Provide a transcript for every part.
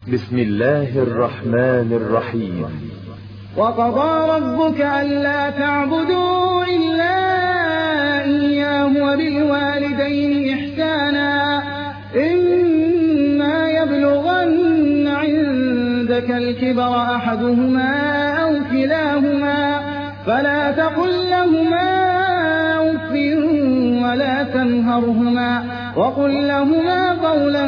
بسم الله الرحمن الرحيم وقضى ربك ألا تعبدوا إلا إياه وبالوالدين إحسانا إما يبلغن عندك الكبر أحدهما أو كلاهما فلا تقل لهما أف ولا تنهرهما وقل لهما قولا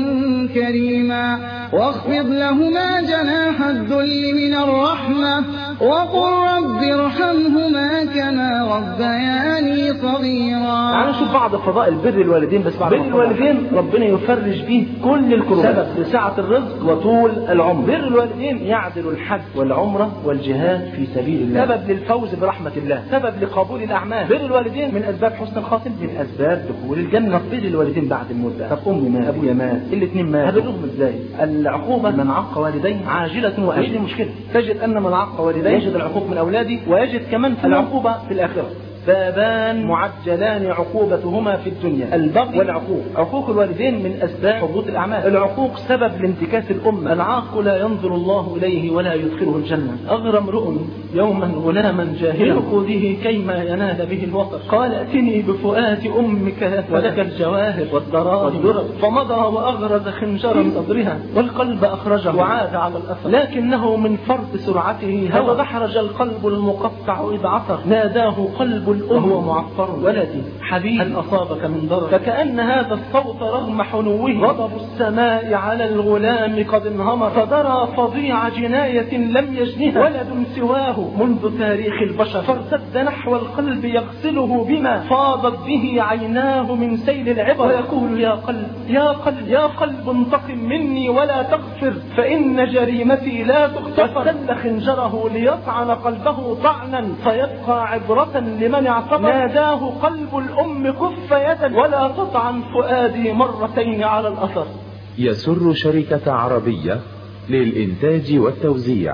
كريما واخفض لهما جناح الذل من الرحمة وقل رب ارحمهما كما ربياني صغيرا تعالوا نشوف بعض فضائل بر الوالدين بس بعد بر الوالدين ربنا يفرج به كل الكروبات سبب لسعة الرزق وطول العمر بر الوالدين يعدل الحج والعمرة والجهاد في سبيل الله سبب للفوز برحمة الله سبب لقبول الأعمال بر الوالدين من أسباب حسن الخاتم من أسباب دخول الجنة بر الوالدين بعد الموت بقى. طب أمي مات أبويا مات الاثنين مات هبرهم إزاي العقوبة من عق والديه عاجلة وآجلة مشكلة تجد أن من عق والديه يجد العقوق من أولاده ويجد كمان في العقوبة في الآخرة بابان معجلان عقوبتهما في الدنيا البغي والعقوق عقوق الوالدين من أسباب حبوط الأعمال العقوق سبب لانتكاس الأمة العاق لا ينظر الله إليه ولا يدخله الجنة أغرى امرؤ يوما غلاما جاهلا بعقوده كيما ينال به الوطر قال ائتني بفؤاد أمك ولك الجواهر والدراهم والدرر فمضى وأغرز خنجرا صدرها والقلب أخرجه وعاد على الأثر لكنه من فرط سرعته هوى دحرج القلب المقطع إذ عثر ناداه قلب الأم وهو معفر ولدي حبيبي هل أصابك من ضرر فكأن هذا الصوت رغم حنوه غضب السماء على الغلام قد انهمر فدرى فظيع جناية لم يجنها ولد سواه منذ تاريخ البشر فارتد نحو القلب يغسله بما فاضت به عيناه من سيل العبر ويقول يا قلب يا قلب يا قلب انتقم مني ولا تغفر فإن جريمتي لا تغتفر واستل خنجره ليطعن قلبه طعنا فيبقى عبرة لمن اعتبر ناداه قلب الأم كف يدا ولا تطعن فؤادي مرتين على الأثر يسر شركة عربية للإنتاج والتوزيع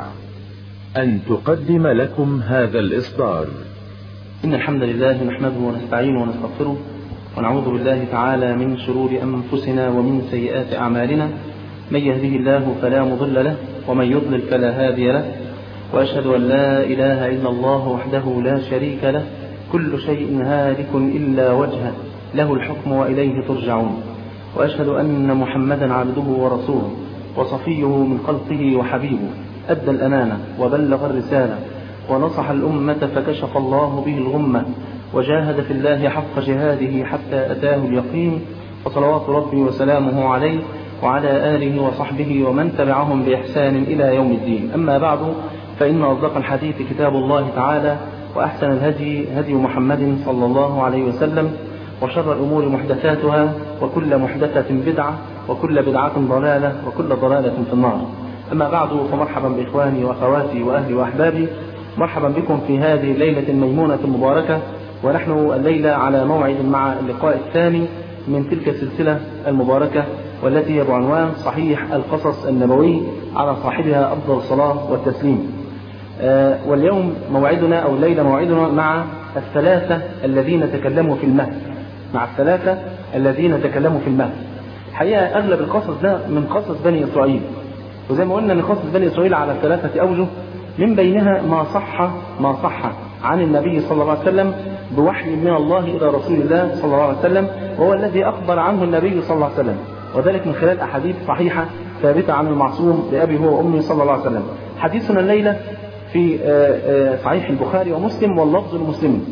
أن تقدم لكم هذا الإصدار إن الحمد لله نحمده ونستعينه ونستغفره ونعوذ بالله تعالى من شرور أنفسنا ومن سيئات أعمالنا من يهده الله فلا مضل له ومن يضلل فلا هادي له وأشهد أن لا إله إلا الله وحده لا شريك له كل شيء هالك إلا وجهه له الحكم وإليه ترجعون وأشهد أن محمدا عبده ورسوله وصفيه من خلقه وحبيبه أدى الأمانة وبلغ الرسالة ونصح الأمة فكشف الله به الغمة وجاهد في الله حق جهاده حتى أتاه اليقين وصلوات ربي وسلامه عليه وعلى آله وصحبه ومن تبعهم بإحسان إلى يوم الدين أما بعد فإن أصدق الحديث كتاب الله تعالى وأحسن الهدي هدي محمد صلى الله عليه وسلم وشر الأمور محدثاتها وكل محدثة بدعة وكل بدعة ضلالة وكل ضلالة في النار أما بعد فمرحبا بإخواني وأخواتي وأهلي وأحبابي مرحبا بكم في هذه الليلة الميمونة المباركة ونحن الليلة على موعد مع اللقاء الثاني من تلك السلسلة المباركة والتي هي بعنوان صحيح القصص النبوي على صاحبها أفضل الصلاة والتسليم آه واليوم موعدنا أو الليلة موعدنا مع الثلاثة الذين تكلموا في المهد مع الثلاثة الذين تكلموا في المهد الحقيقة أغلب القصص ده من قصص بني إسرائيل وزي ما قلنا أن قصص بني إسرائيل على ثلاثة أوجه من بينها ما صح ما صح عن النبي صلى الله عليه وسلم بوحي من الله إلى رسول الله صلى الله عليه وسلم وهو الذي أخبر عنه النبي صلى الله عليه وسلم وذلك من خلال أحاديث صحيحة ثابتة عن المعصوم بأبي هو وأمي صلى الله عليه وسلم حديثنا الليلة في صحيح البخاري ومسلم واللفظ المسلم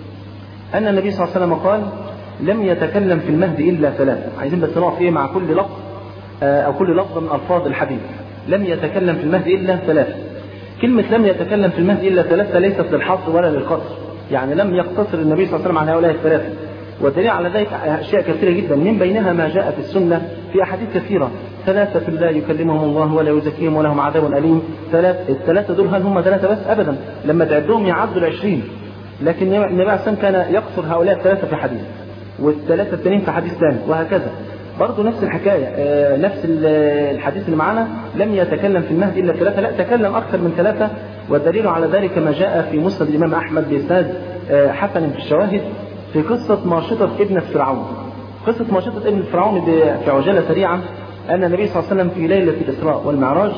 أن النبي صلى الله عليه وسلم قال لم يتكلم في المهد إلا ثلاثة عايزين بس نقف إيه مع كل لفظ أو كل لفظ من ألفاظ الحديث لم يتكلم في المهد إلا ثلاثة كلمة لم يتكلم في المهد إلا ثلاثة ليست للحصر ولا للقصر يعني لم يقتصر النبي صلى الله عليه وسلم على هؤلاء الثلاثة والدليل على ذلك أشياء كثيرة جدا من بينها ما جاء في السنة في أحاديث كثيرة ثلاثة لا يكلمهم الله ولا يزكيهم ولهم عذاب أليم ثلاث الثلاثة دول هل هم ثلاثة بس أبدا لما تعدهم يعدوا العشرين لكن النبي عليه السلام كان يقصر هؤلاء الثلاثة في حديث والثلاثة التانيين في حديث ثاني وهكذا برضه نفس الحكاية آه نفس الحديث اللي معانا لم يتكلم في المهد إلا ثلاثة لا تكلم أكثر من ثلاثة والدليل على ذلك ما جاء في مسند الإمام أحمد بإسناد آه حسن في الشواهد في قصة ماشطة ابنة فرعون قصة ماشطة ابن فرعون في عجالة سريعة أن النبي صلى الله عليه وسلم في ليلة الإسراء والمعراج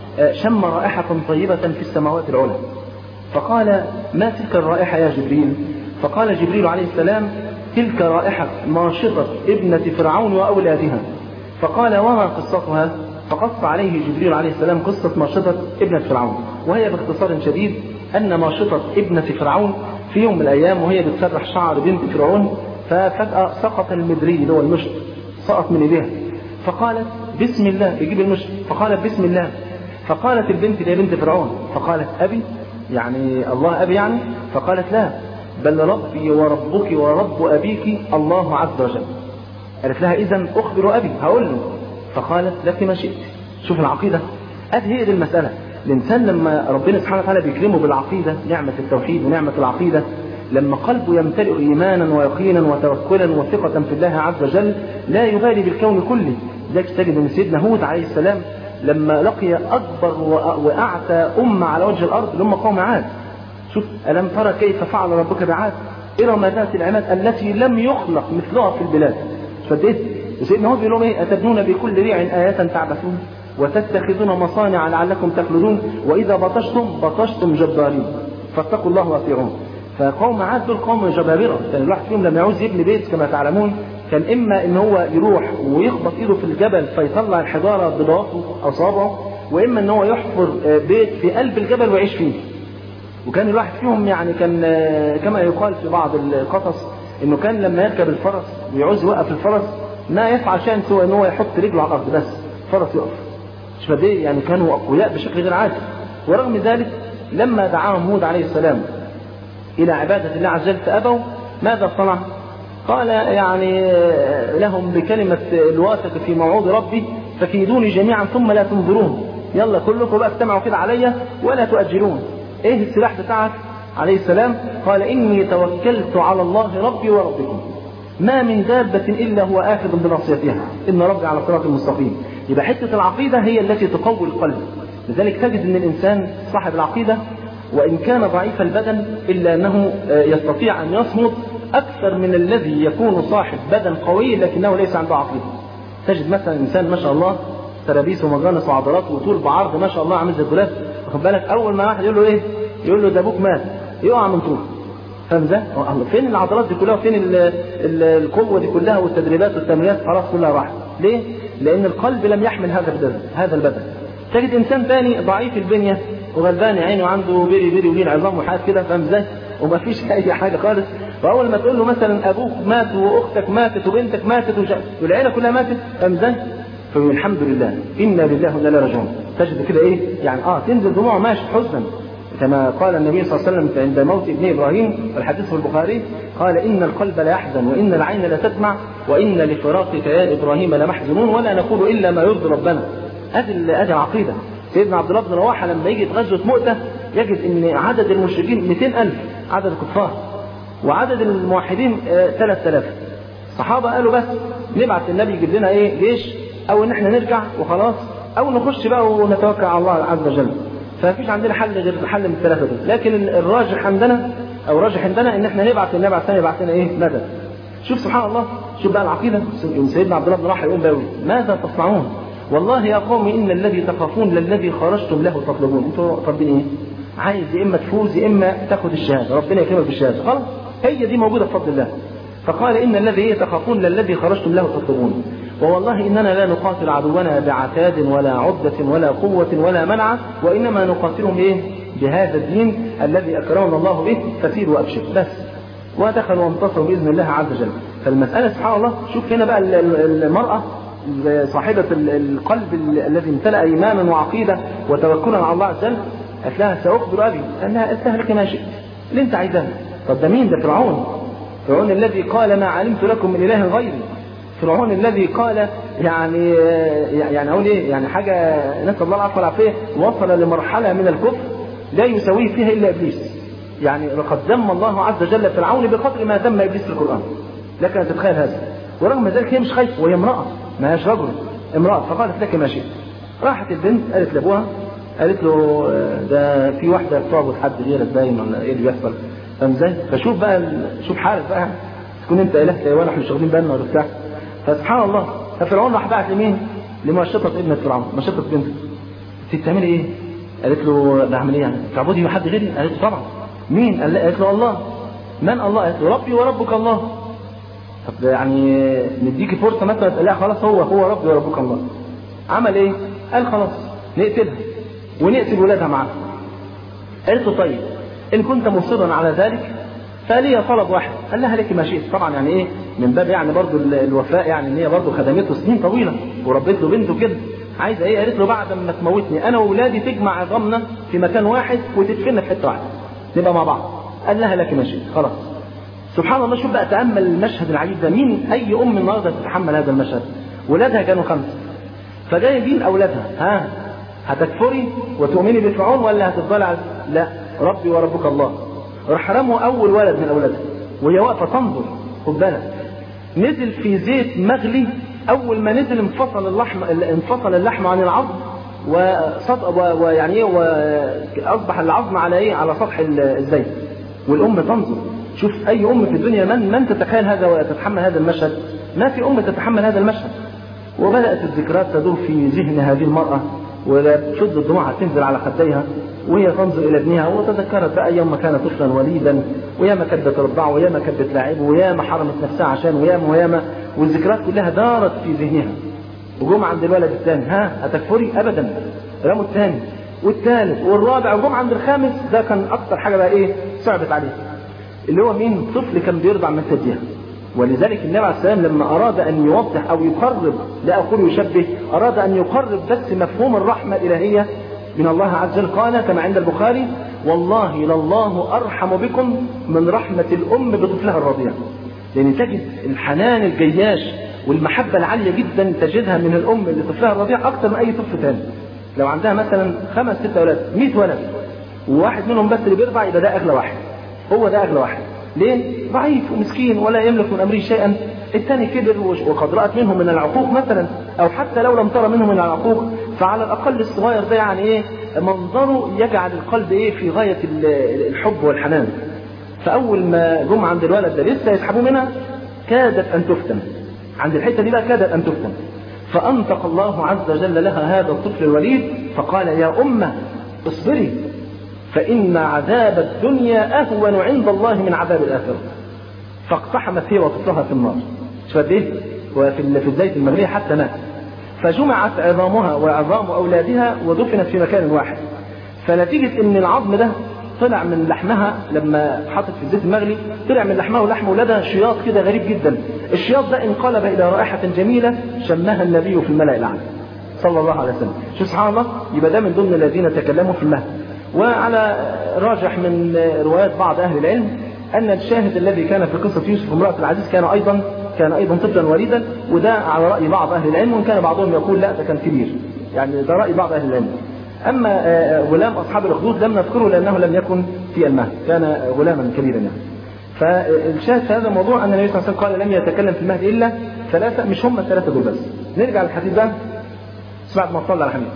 شم رائحة طيبة في السماوات العلى فقال ما تلك الرائحة يا جبريل فقال جبريل عليه السلام تلك رائحة ماشطة ابنة فرعون وأولادها فقال وما قصتها فقص عليه جبريل عليه السلام قصة ماشطة ابنة فرعون وهي باختصار شديد أن ماشطة ابنة فرعون في يوم من الأيام وهي بتسرح شعر بنت فرعون ففجأة سقط المدري اللي هو المشط سقط من إيديها فقالت بسم الله يجيب المشط فقالت بسم الله فقالت البنت يا بنت فرعون فقالت أبي يعني الله أبي يعني فقالت لا بل ربي وربك ورب أبيك الله عز وجل قالت لها إذا أخبر أبي هقول له فقالت لك ما شئت شوف العقيدة أدي هي دي المسألة الإنسان لما ربنا سبحانه وتعالى بيكرمه بالعقيدة نعمة التوحيد ونعمة العقيدة لما قلبه يمتلئ إيمانا ويقينا وتوكلا وثقة في الله عز وجل لا يبالي بالكون كله ذلك تجد أن سيدنا هود عليه السلام لما لقي أكبر وأعتى أمة على وجه الأرض اللي هم قوم عاد شوف ألم ترى كيف فعل ربك بعاد إرم ذات العماد التي لم يخلق مثلها في البلاد فديت سيدنا هود بيقول لهم إيه أتبنون بكل ريع آية تعبثون وتتخذون مصانع لعلكم تخلدون وإذا بطشتم بطشتم جبارين فاتقوا الله وأطيعون فقوم عاد دول قوم جبابرة كان الواحد فيهم لما يعوز يبني بيت كما تعلمون كان إما إن هو يروح ويخبط إيده في الجبل فيطلع الحجارة بضوافه أصابعه وإما إن هو يحفر بيت في قلب الجبل ويعيش فيه وكان الواحد فيهم يعني كان كما يقال في بعض القصص إنه كان لما يركب الفرس ويعوز يوقف الفرس ما يفعل شيء سوى إن هو يحط رجله على الأرض بس فرس يقف مش فدي يعني كانوا أقوياء بشكل غير عادي ورغم ذلك لما دعاهم هود عليه السلام إلى عبادة الله عز وجل فأبوا ماذا صنع؟ قال يعني لهم بكلمة الواثق في موعود ربي فكيدوني جميعا ثم لا تنظرون يلا كلكم بقى اجتمعوا كده عليا ولا تؤجلون ايه السلاح بتاعك عليه السلام قال اني توكلت على الله ربي وربكم ما من دابة إلا هو آخذ بناصيتها إن ربي على صراط المستقيم يبقى حتة العقيدة هي التي تقوي القلب لذلك تجد أن الإنسان صاحب العقيدة وإن كان ضعيف البدن إلا أنه يستطيع أن يصمد أكثر من الذي يكون صاحب بدن قوي لكنه ليس عنده عقيدة تجد مثلا إنسان ما شاء الله ترابيس ومجانس وعضلات وطول بعرض ما شاء الله عامل زي الدولاب واخد بالك أول ما واحد يقول له إيه يقول له ده أبوك مات يقع من طول فاهم ازاي؟ فين العضلات دي كلها وفين ال ال القوه دي كلها والتدريبات والتمرينات خلاص كلها راحت. ليه؟ لأن القلب لم يحمل هذا البدن هذا البدن. تجد إنسان ثاني ضعيف البنية وغلبان يا عيني وعنده بيري بيري ولين عظام وحاجات كده فاهم ازاي؟ وما فيش أي حاجة خالص فأول ما تقول له مثلا أبوك مات وأختك ماتت وبنتك ماتت وش... والعيلة كلها ماتت فاهم ازاي؟ فيقول الحمد لله إنا لله وإنا إليه راجعون. تجد كده إيه؟ يعني آه تنزل دموع ماشي حزنا كما قال النبي صلى الله عليه وسلم عند موت ابن ابراهيم والحديث في البخاري قال ان القلب لا يحزن وان العين لا تدمع وان لفراقك يا ابراهيم لمحزونون ولا نقول الا ما يرضي ربنا. ادي ادي العقيده. سيدنا عبد الله بن رواحه لما يجي غزوه مؤته يجد ان عدد المشركين 200000 عدد الكفار وعدد الموحدين 3000 الصحابه قالوا بس نبعت النبي يجيب لنا ايه جيش او ان احنا نرجع وخلاص او نخش بقى ونتوكل على الله عز وجل. فمفيش عندنا حل غير حل من الثلاثه دول لكن الراجح عندنا او الراجح عندنا ان احنا نبعت النبي عليه السلام يبعت لنا ايه مدد شوف سبحان الله شوف بقى العقيده سيدنا عبد الله بن رواحه يقول بقى ماذا تصنعون والله يا قوم ان الذي تخافون للذي خرجتم له تطلبون انتوا طالبين ايه عايز يا اما تفوز يا اما تاخد الشهاده ربنا يكرمك بالشهاده خلاص هي دي موجوده بفضل الله فقال ان الذي تخافون للذي خرجتم له تطلبون ووالله إننا لا نقاتل عدونا بعتاد ولا عدة ولا قوة ولا منع وإنما نقاتلهم إيه؟ بهذا الدين الذي أكرمنا الله به فسير وأبشر بس ودخلوا وانتصروا بإذن الله عز وجل فالمسألة سبحان الله شوف هنا بقى المرأة صاحبة القلب الذي امتلأ إيمانا وعقيدة وتوكلا على الله عز وجل قالت لها سأخبر أبي قال لها استهلك ما شئت اللي أنت عايزاه طب ده مين ده فرعون فرعون الذي قال ما علمت لكم من إله غيري فرعون الذي قال يعني يعني اقول ايه يعني حاجه نسال الله العفو والعافيه وصل لمرحله من الكفر لا يساويه فيها الا ابليس يعني لقد ذم الله عز وجل فرعون بقدر ما ذم ابليس في القران لك ان تتخيل هذا ورغم ذلك هي مش خايفه وهي امراه ما هيش رجل امراه فقالت لك ما شئت راحت البنت قالت لابوها قالت له ده في واحده بتعبد حد غيرك باين ولا ايه اللي بيحصل فاهم ازاي؟ فشوف بقى شوف حالك بقى تكون انت اله وانا احنا مش واخدين بالنا ولا بتاع فسبحان الله ففرعون راح بعت لمين؟ لمشطة ابنة فرعون مشطة بنته انت بتعملي ايه؟ قالت له بعمل ايه يعني؟ تعبدي حد غيري؟ قالت له طبعا مين؟ قال قالت له الله من الله؟ قالت له ربي وربك الله طب يعني نديكي فرصة مثلا لا خلاص هو هو ربي وربك الله عمل ايه؟ قال خلاص نقتلها ونقتل ولادها معاها قالت له طيب ان كنت مصرا على ذلك فلي طلب واحد قال لها لك ما شئت طبعا يعني ايه من باب يعني برضو الوفاء يعني ان هي برضو خدمته سنين طويله وربيت له بنته كده عايزه ايه قالت له بعد ما تموتني انا واولادي تجمع عظامنا في مكان واحد وتدفننا في حته واحده نبقى مع بعض قال لها لك ما شئت خلاص سبحان الله شوف بقى تامل المشهد العجيب ده مين اي ام النهارده تتحمل هذا المشهد ولادها كانوا خمسه فجايبين اولادها ها هتكفري وتؤمني بفرعون ولا هتفضلي على لا ربي وربك الله راح رموا اول ولد من اولادها وهي واقفه تنظر خد بالك نزل في زيت مغلي اول ما نزل انفصل اللحم انفصل اللحم عن العظم وسط ويعني ايه واصبح العظم على ايه على سطح الزيت والام تنظر شوف اي ام في الدنيا من من تتخيل هذا وتتحمل هذا المشهد ما في ام تتحمل هذا المشهد وبدات الذكريات تدور في ذهن هذه المراه وتشد الدموع تنزل على خديها وهي تنظر الى ابنها وتذكرت بقى يوم ما كان طفلا وليدا وياما كانت بترضعه وياما كانت بتلاعبه وياما حرمت نفسها عشان وياما وياما والذكريات كلها دارت في ذهنها وجم عند الولد الثاني ها هتكفري ابدا رموا الثاني والثالث والرابع وجم عند الخامس ده كان اكتر حاجه بقى ايه صعبت عليه اللي هو مين طفل كان بيرضع من ثديها ولذلك النبي عليه السلام لما اراد ان يوضح او يقرب لا اقول يشبه اراد ان يقرب بس مفهوم الرحمه الالهيه من الله عز وجل قال كما عند البخاري والله لله ارحم بكم من رحمه الام بطفلها الرضيع لان تجد الحنان الجياش والمحبه العاليه جدا تجدها من الام لطفلها الرضيع اكثر من اي طفل ثاني لو عندها مثلا خمس ست اولاد 100 ولد وواحد منهم بس اللي بيرضع يبقى ده اغلى واحد هو ده اغلى واحد ليه؟ ضعيف ومسكين ولا يملك من امره شيئا الثاني كبر وقد رأت منه من العقوق مثلا أو حتى لو لم ترى منه من العقوق فعلى الأقل الصغير ده يعني إيه منظره يجعل القلب إيه في غاية الحب والحنان فأول ما جم عند الولد ده لسه يسحبوا منها كادت أن تفتن عند الحتة دي بقى كادت أن تفتن فأنطق الله عز وجل لها هذا الطفل الوليد فقال يا أمة اصبري فإن عذاب الدنيا أهون عند الله من عذاب الآخرة فاقتحمت هي وطفلها في النار شوف قد ايه وفي في الزيت المغلية حتى مات فجمعت عظامها وعظام أولادها ودفنت في مكان واحد فنتيجة إن العظم ده طلع من لحمها لما حطت في الزيت المغلي طلع من لحمها ولحم ولادها شياط كده غريب جدا الشياط ده انقلب إلى رائحة جميلة شمها النبي في الملأ الأعلى صلى الله عليه وسلم شوف سبحان الله يبقى ده من ضمن الذين تكلموا في المهد وعلى راجح من روايات بعض أهل العلم أن الشاهد الذي كان في قصة يوسف وامرأة العزيز كان أيضا كان أيضا طفلا وليدا وده على رأي بعض أهل العلم وإن كان بعضهم يقول لا ده كان كبير يعني ده رأي بعض أهل العلم أما غلام أصحاب الأخدود لم نذكره لأنه لم يكن في المهد كان غلاما كبيرا يعني فالشاهد في هذا الموضوع أن النبي صلى الله عليه وسلم قال لم يتكلم في المهد إلا ثلاثة مش هم الثلاثة دول بس نرجع للحديث ده بعد ما صلى على الحميد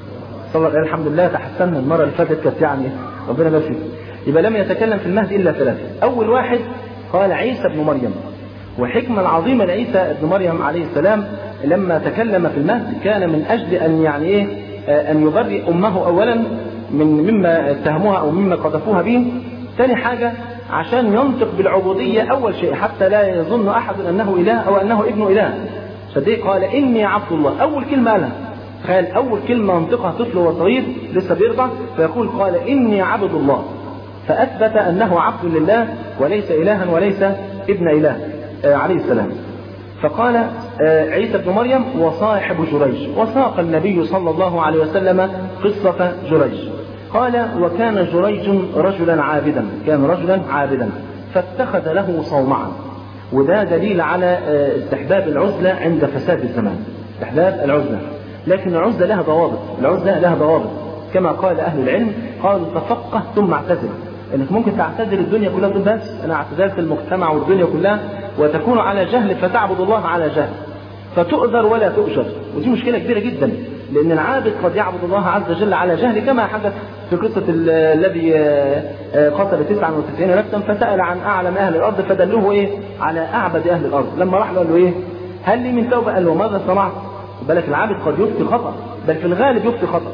صلى الله الحمد لله تحسنا المرة اللي فاتت كانت يعني ربنا يبارك فيك يبقى لم يتكلم في المهد إلا ثلاثة أول واحد قال عيسى بن مريم وحكمة العظيمة لعيسى بن مريم عليه السلام لما تكلم في المهد كان من أجل أن يعني إيه أن يبرئ أمه أولا من مما اتهموها أو مما قذفوها به ثاني حاجة عشان ينطق بالعبودية أول شيء حتى لا يظن أحد أنه إله أو أنه ابن إله فدي قال إني عبد الله أول كلمة قالها تخيل أول كلمة ينطقها طفل وهو صغير لسه بيرضع فيقول قال إني عبد الله فأثبت أنه عبد لله وليس إلها وليس ابن إله آه عليه السلام فقال آه عيسى بن مريم وصاحب جريج وساق النبي صلى الله عليه وسلم قصة جريج قال وكان جريج رجلا عابدا كان رجلا عابدا فاتخذ له صومعا وده دليل على آه استحباب العزلة عند فساد الزمان استحباب العزلة لكن العزلة لها ضوابط العزلة لها ضوابط كما قال أهل العلم قالوا تفقه ثم اعتزل انك ممكن تعتزل الدنيا كلها تقول بس انا اعتزلت المجتمع والدنيا كلها وتكون على جهل فتعبد الله على جهل فتؤذر ولا تؤجر ودي مشكله كبيره جدا لان العابد قد يعبد الله عز وجل على جهل كما حدث في قصه الذي قتل 99 نفسا فسال عن اعلم اهل الارض فدلوه ايه على اعبد اهل الارض لما راح له قال له ايه هل لي من توبه قال له ماذا صنعت بالك العابد قد يفتي خطأ بل في الغالب يفتي خطأ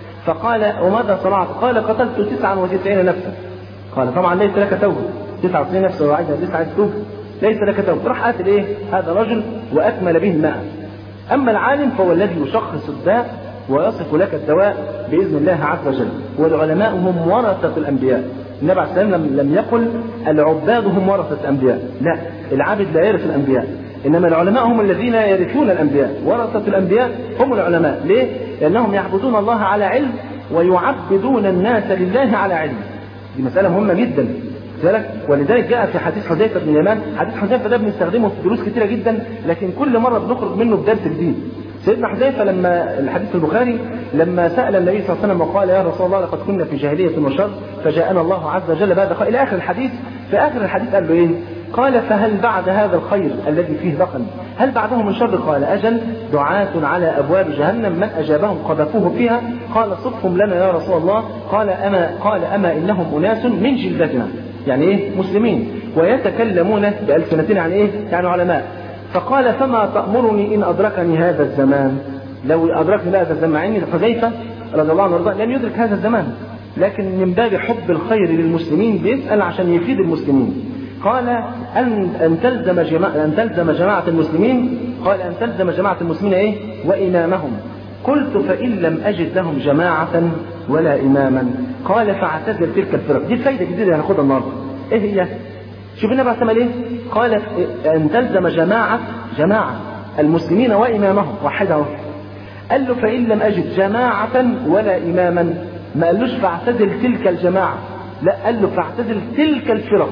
فقال وماذا صنعت؟ قال قتلت 99 نفسا قال طبعا ليس لك توبة 99 نفسا وعايز لسه عايز توبة ليس لك توبة راح قاتل ايه هذا الرجل وأكمل به الماء أما العالم فهو الذي يشخص الداء ويصف لك الدواء بإذن الله عز وجل والعلماء هم ورثة الأنبياء النبي عليه السلام لم يقل العباد هم ورثة الأنبياء لا العابد لا يرث الأنبياء إنما العلماء هم الذين يرثون الأنبياء ورثة الأنبياء هم العلماء ليه؟ لأنهم يعبدون الله على علم ويعبدون الناس لله على علم دي مسألة مهمة جدا ذلك ولذلك جاء في حديث حذيفة بن اليمان حديث حذيفة ده بنستخدمه في دروس كثيرة جدا لكن كل مرة بنخرج منه بدرس جديد سيدنا حذيفة لما الحديث البخاري لما سأل النبي صلى الله عليه وسلم وقال يا رسول الله لقد كنا في جاهلية وشر فجاءنا الله عز وجل بعد خير إلى آخر الحديث في آخر الحديث قال له إيه؟ قال فهل بعد هذا الخير الذي فيه دخل هل بعده من شر قال أجل دعاة على أبواب جهنم من أجابهم قذفوه فيها قال صفهم لنا يا رسول الله قال أما قال أما إنهم أناس من جلدتنا يعني إيه مسلمين ويتكلمون بألسنتنا عن إيه يعني علماء فقال فما تأمرني إن أدركني هذا الزمان لو أدركني هذا الزمان مع إن حذيفة رضي الله عنه وارضاه لم يدرك هذا الزمان لكن من باب حب الخير للمسلمين بيسأل عشان يفيد المسلمين قال أن أن تلزم جماعة أن تلزم جماعة المسلمين قال أن تلزم جماعة المسلمين إيه وإمامهم قلت فإن لم أجد لهم جماعة ولا إماما قال فاعتزل تلك الفرق دي الفايدة الجديدة هناخدها النهارده إيه هي؟ شوف النبي عليه ايه؟ قال أن تلزم جماعة جماعة المسلمين وإمامهم وحده قال له فإن لم أجد جماعة ولا إماما ما قالوش فاعتزل تلك الجماعة لا قال له فاعتزل تلك الفرق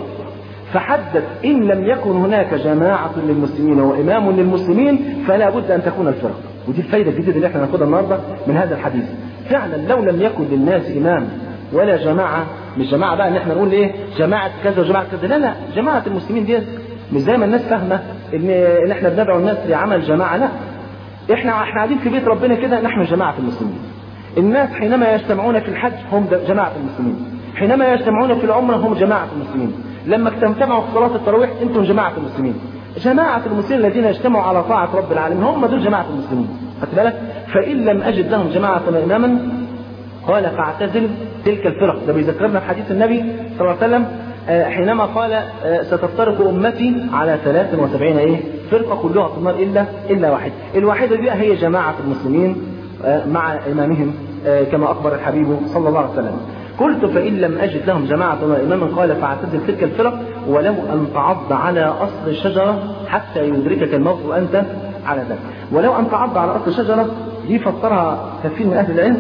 فحدد إن لم يكن هناك جماعة للمسلمين وإمام للمسلمين فلا بد أن تكون الفرق ودي الفايدة الجديدة اللي احنا ناخدها النهاردة من هذا الحديث فعلا لو لم يكن للناس إمام ولا جماعة مش جماعة بقى ان احنا نقول ايه جماعة كذا وجماعة كذا لا لا جماعة المسلمين دي مش زي ما الناس فاهمة ان ان احنا بندعو الناس لعمل جماعة لا احنا احنا قاعدين في بيت ربنا كده نحن جماعة المسلمين الناس حينما يجتمعون في الحج هم جماعة المسلمين حينما يجتمعون في العمرة هم جماعة المسلمين لما تجتمعوا في صلاة التراويح انتم جماعة المسلمين جماعة المسلمين الذين اجتمعوا على طاعة رب العالمين هم دول جماعة المسلمين خدت بالك فإن لم أجد لهم جماعة وإماما قال فاعتزل تلك الفرق ده بيذكرنا في حديث النبي صلى الله عليه وسلم حينما قال ستفترق أمتي على 73 إيه فرقة كلها في النار إلا إلا واحد الواحدة دي هي جماعة المسلمين مع إمامهم كما أخبر الحبيب صلى الله عليه وسلم قلت فإن لم أجد لهم جماعة وإماما قال فاعتزل تلك الفرق ولو أن تعض على أصل الشجرة حتى يدركك الموت وأنت على ذلك ولو أن تعض على أصل الشجرة دي فسرها كثير من أهل العلم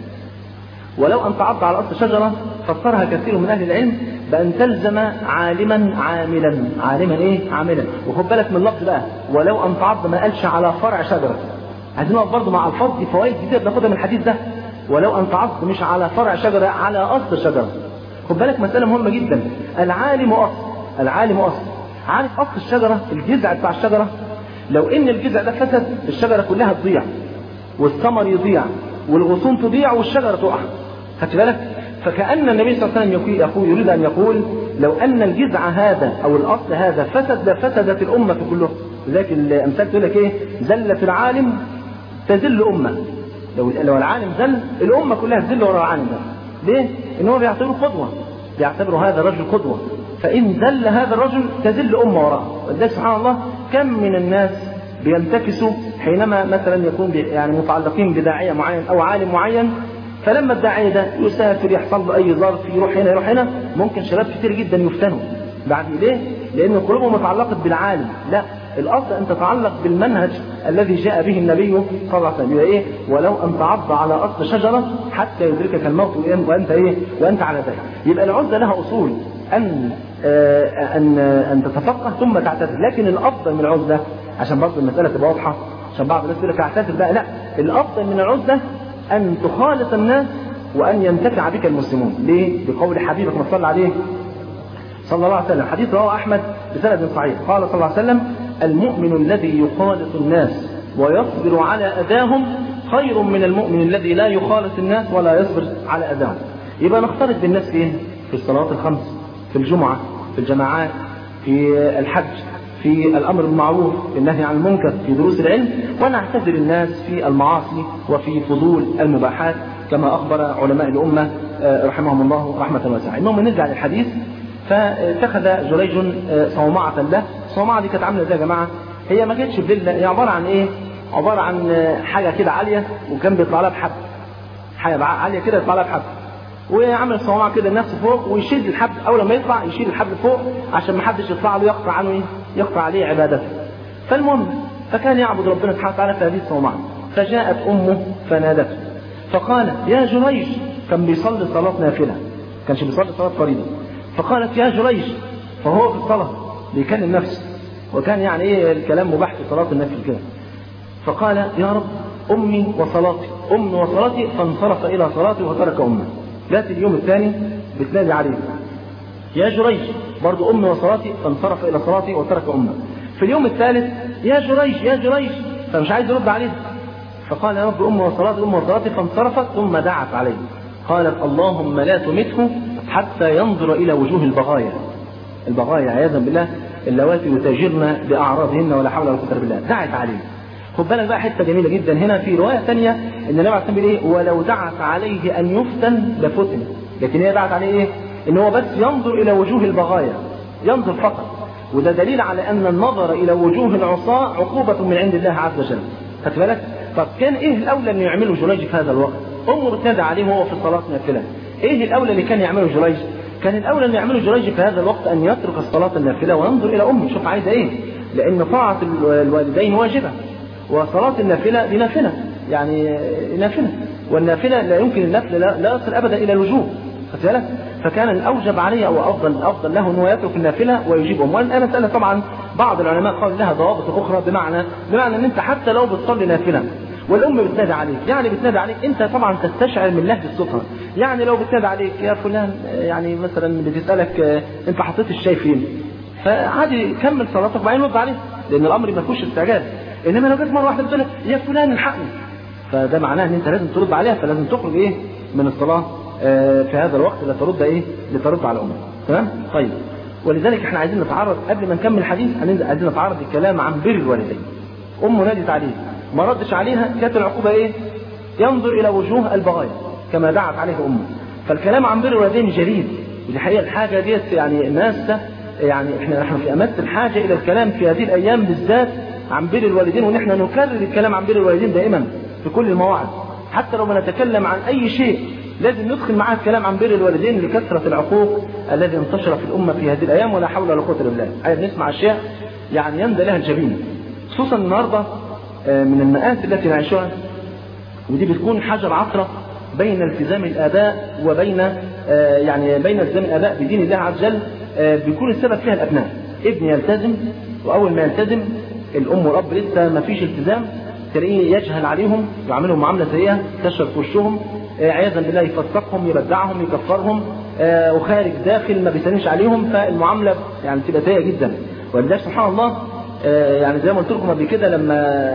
ولو أن تعض على أصل شجرة فسرها كثير من أهل العلم بأن تلزم عالما عاملا عالما إيه عاملا وخد بالك من اللفظ بقى ولو أن تعض ما قالش على فرع شجرة عايزين نقف برضه مع الفاظ دي فوائد جديدة بناخدها من الحديث ده ولو أن تعض مش على فرع شجرة على أصل شجرة خد بالك مسألة مهمة جدا العالم أصل العالم أصل عارف أصل الشجرة الجذع بتاع الشجرة لو إن الجذع ده فسد الشجرة كلها تضيع والثمر يضيع والغصون تضيع والشجرة تقع خدت بالك فكأن النبي صلى الله عليه وسلم يقول يريد أن يقول لو أن الجذع هذا أو الأصل هذا فسد لفسدت الأمة كلها لذلك الأمثال تقول لك إيه زلة العالم تزل أمة لو لو العالم زل الأمة كلها تزل ورا العالم ده ليه؟ إن هو بيعتبره قدوة بيعتبر هذا الرجل قدوة فإن زل هذا الرجل تزل أمة وراه ولذلك سبحان الله كم من الناس بينتكسوا حينما مثلا يكون يعني متعلقين بداعية معين أو عالم معين فلما الداعية ده يسافر يحصل له أي ظرف يروح هنا يروح هنا ممكن شباب كتير جدا يفتنوا بعد ليه؟ لأن قلوبهم متعلقة بالعالم لا الأصل أن تتعلق بالمنهج الذي جاء به النبي صلى الله عليه وسلم إيه؟ ولو أن تعض على أصل شجرة حتى يدركك الموت وأنت إيه؟ وأنت على ذلك يبقى العزة لها أصول أن آه أن أن تتفقه ثم تعتزل لكن الأفضل من العزلة عشان برضه المسألة تبقى واضحة عشان بعض الناس يقول لك اعتزل بقى لا الأفضل من العزلة أن تخالط الناس وأن ينتفع بك المسلمون ليه؟ بقول حبيبك ما صلى عليه صلى الله عليه وسلم حديث رواه أحمد بسند صحيح قال صلى الله عليه وسلم المؤمن الذي يخالط الناس ويصبر على أذاهم خير من المؤمن الذي لا يخالط الناس ولا يصبر على أذاهم يبقى نختلط بالناس فين؟ في الصلوات الخمس في الجمعة في الجماعات في الحج في الامر بالمعروف النهي عن المنكر في دروس العلم ونعتذر الناس في المعاصي وفي فضول المباحات كما اخبر علماء الامه رحمهم الله رحمه واسعه. المهم نرجع للحديث فاتخذ جريج صومعه له، الصومعه دي كانت عامله ازاي يا جماعه؟ هي ما كانتش فيلا هي عباره عن ايه؟ عباره عن حاجه كده عاليه وكان بيطلع لها بحب. حاجه عاليه كده يطلع لها بحب. وعمل صومعه كده لنفسه فوق ويشيل الحبل اول ما يطلع يشيل الحبل فوق عشان ما حدش يطلع له يقطع عنه ايه؟ يقطع عليه عبادته. فالمهم فكان يعبد ربنا سبحانه وتعالى في هذه الصومعه فجاءت امه فنادته فقال يا جريج كان بيصلي صلاه نافله كانش بيصلي صلاه فريضه فقالت يا جريج فهو في الصلاه بيكلم نفسه وكان يعني ايه الكلام مباح في صلاه النفل كده فقال يا رب امي وصلاتي امي وصلاتي فانصرف الى صلاتي وترك امه جاءت اليوم الثاني بتنادي عليه يا جريج برضو امي وصلاتي فانصرف الى صلاتي وترك امه في اليوم الثالث يا جريج يا جريج فمش عايز يرد عليه فقال يا رب امي وصلاتي امي وصلاتي فانصرفت ثم دعت عليه قالت اللهم لا تمته حتى ينظر الى وجوه البغايا البغايا عياذا بالله اللواتي يتاجرن باعراضهن ولا حول ولا قوه الا بالله دعت عليه خد بالك بقى حته جميله جدا هنا في روايه ثانيه ان النبي عليه الصلاه ايه ولو دعت عليه ان يفتن لفتن لكن هي دعت عليه ايه ان هو بس ينظر الى وجوه البغايا ينظر فقط وده دليل على ان النظر الى وجوه العصاة عقوبة من عند الله عز وجل خدت بالك طب كان ايه الاولى انه يعمله جريج في هذا الوقت امه بتنادى عليه وهو في الصلاة نافلة ايه الاولى اللي كان يعمله جريج كان الاولى انه يعمله جريج في هذا الوقت ان يترك الصلاة النافلة وينظر الى امه شوف عايزة ايه لان طاعة الوالدين واجبة وصلاة النافلة دي نافلة يعني نافلة والنافلة لا يمكن النفل لا, لا يصل ابدا الى الوجوب خدت بالك فكان الاوجب عليه او افضل افضل له انه يترك النافله ويجيب امه والان مساله طبعا بعض العلماء قال لها ضوابط اخرى بمعنى بمعنى ان انت حتى لو بتصلي نافله والام بتنادي عليك يعني بتنادي عليك انت طبعا تستشعر من لهجه صوتها يعني لو بتنادي عليك يا فلان يعني مثلا بتسالك انت حطيت الشاي فين فعادي كمل صلاتك وبعدين رد عليه لان الامر ما فيهوش استعجال انما لو جت مره واحده بتقول لك يا فلان الحقني فده معناه ان انت لازم ترد عليها فلازم تخرج ايه من الصلاه في هذا الوقت لترد ايه لترد على امك تمام طيب ولذلك احنا عايزين نتعرض قبل ما نكمل الحديث عايزين نتعرض للكلام عن بر الوالدين امه نادت عليه ما ردش عليها كانت العقوبه ايه ينظر الى وجوه البغايا كما دعت عليه امه فالكلام عن بر الوالدين جديد ودي حقيقه الحاجه ديت يعني الناس يعني احنا نحن في امس الحاجه الى الكلام في هذه الايام بالذات عن بر الوالدين ونحن نكرر الكلام عن بر الوالدين دائما في كل المواعظ حتى لو بنتكلم عن اي شيء لازم ندخل معاه الكلام عن بر الوالدين لكثرة العقوق الذي انتشر في الأمة في هذه الأيام ولا حول ولا قوة إلا بالله. عايز نسمع أشياء يعني يندى لها الجبين. خصوصا النهاردة من المآسي التي نعيشها ودي بتكون حجر عثرة بين التزام الآباء وبين يعني بين التزام الآباء بدين الله عز وجل بيكون السبب فيها الأبناء. ابن يلتزم وأول ما يلتزم الأم والأب لسه ما فيش التزام تلاقيه يجهل عليهم يعاملهم معاملة سيئة تشرب في وشهم عياذا بالله يفسقهم يبدعهم يكفرهم آه وخارج داخل ما بيسلمش عليهم فالمعامله يعني تبقى سيئه جدا ولذلك سبحان الله آه يعني زي ما قلت لكم قبل كده لما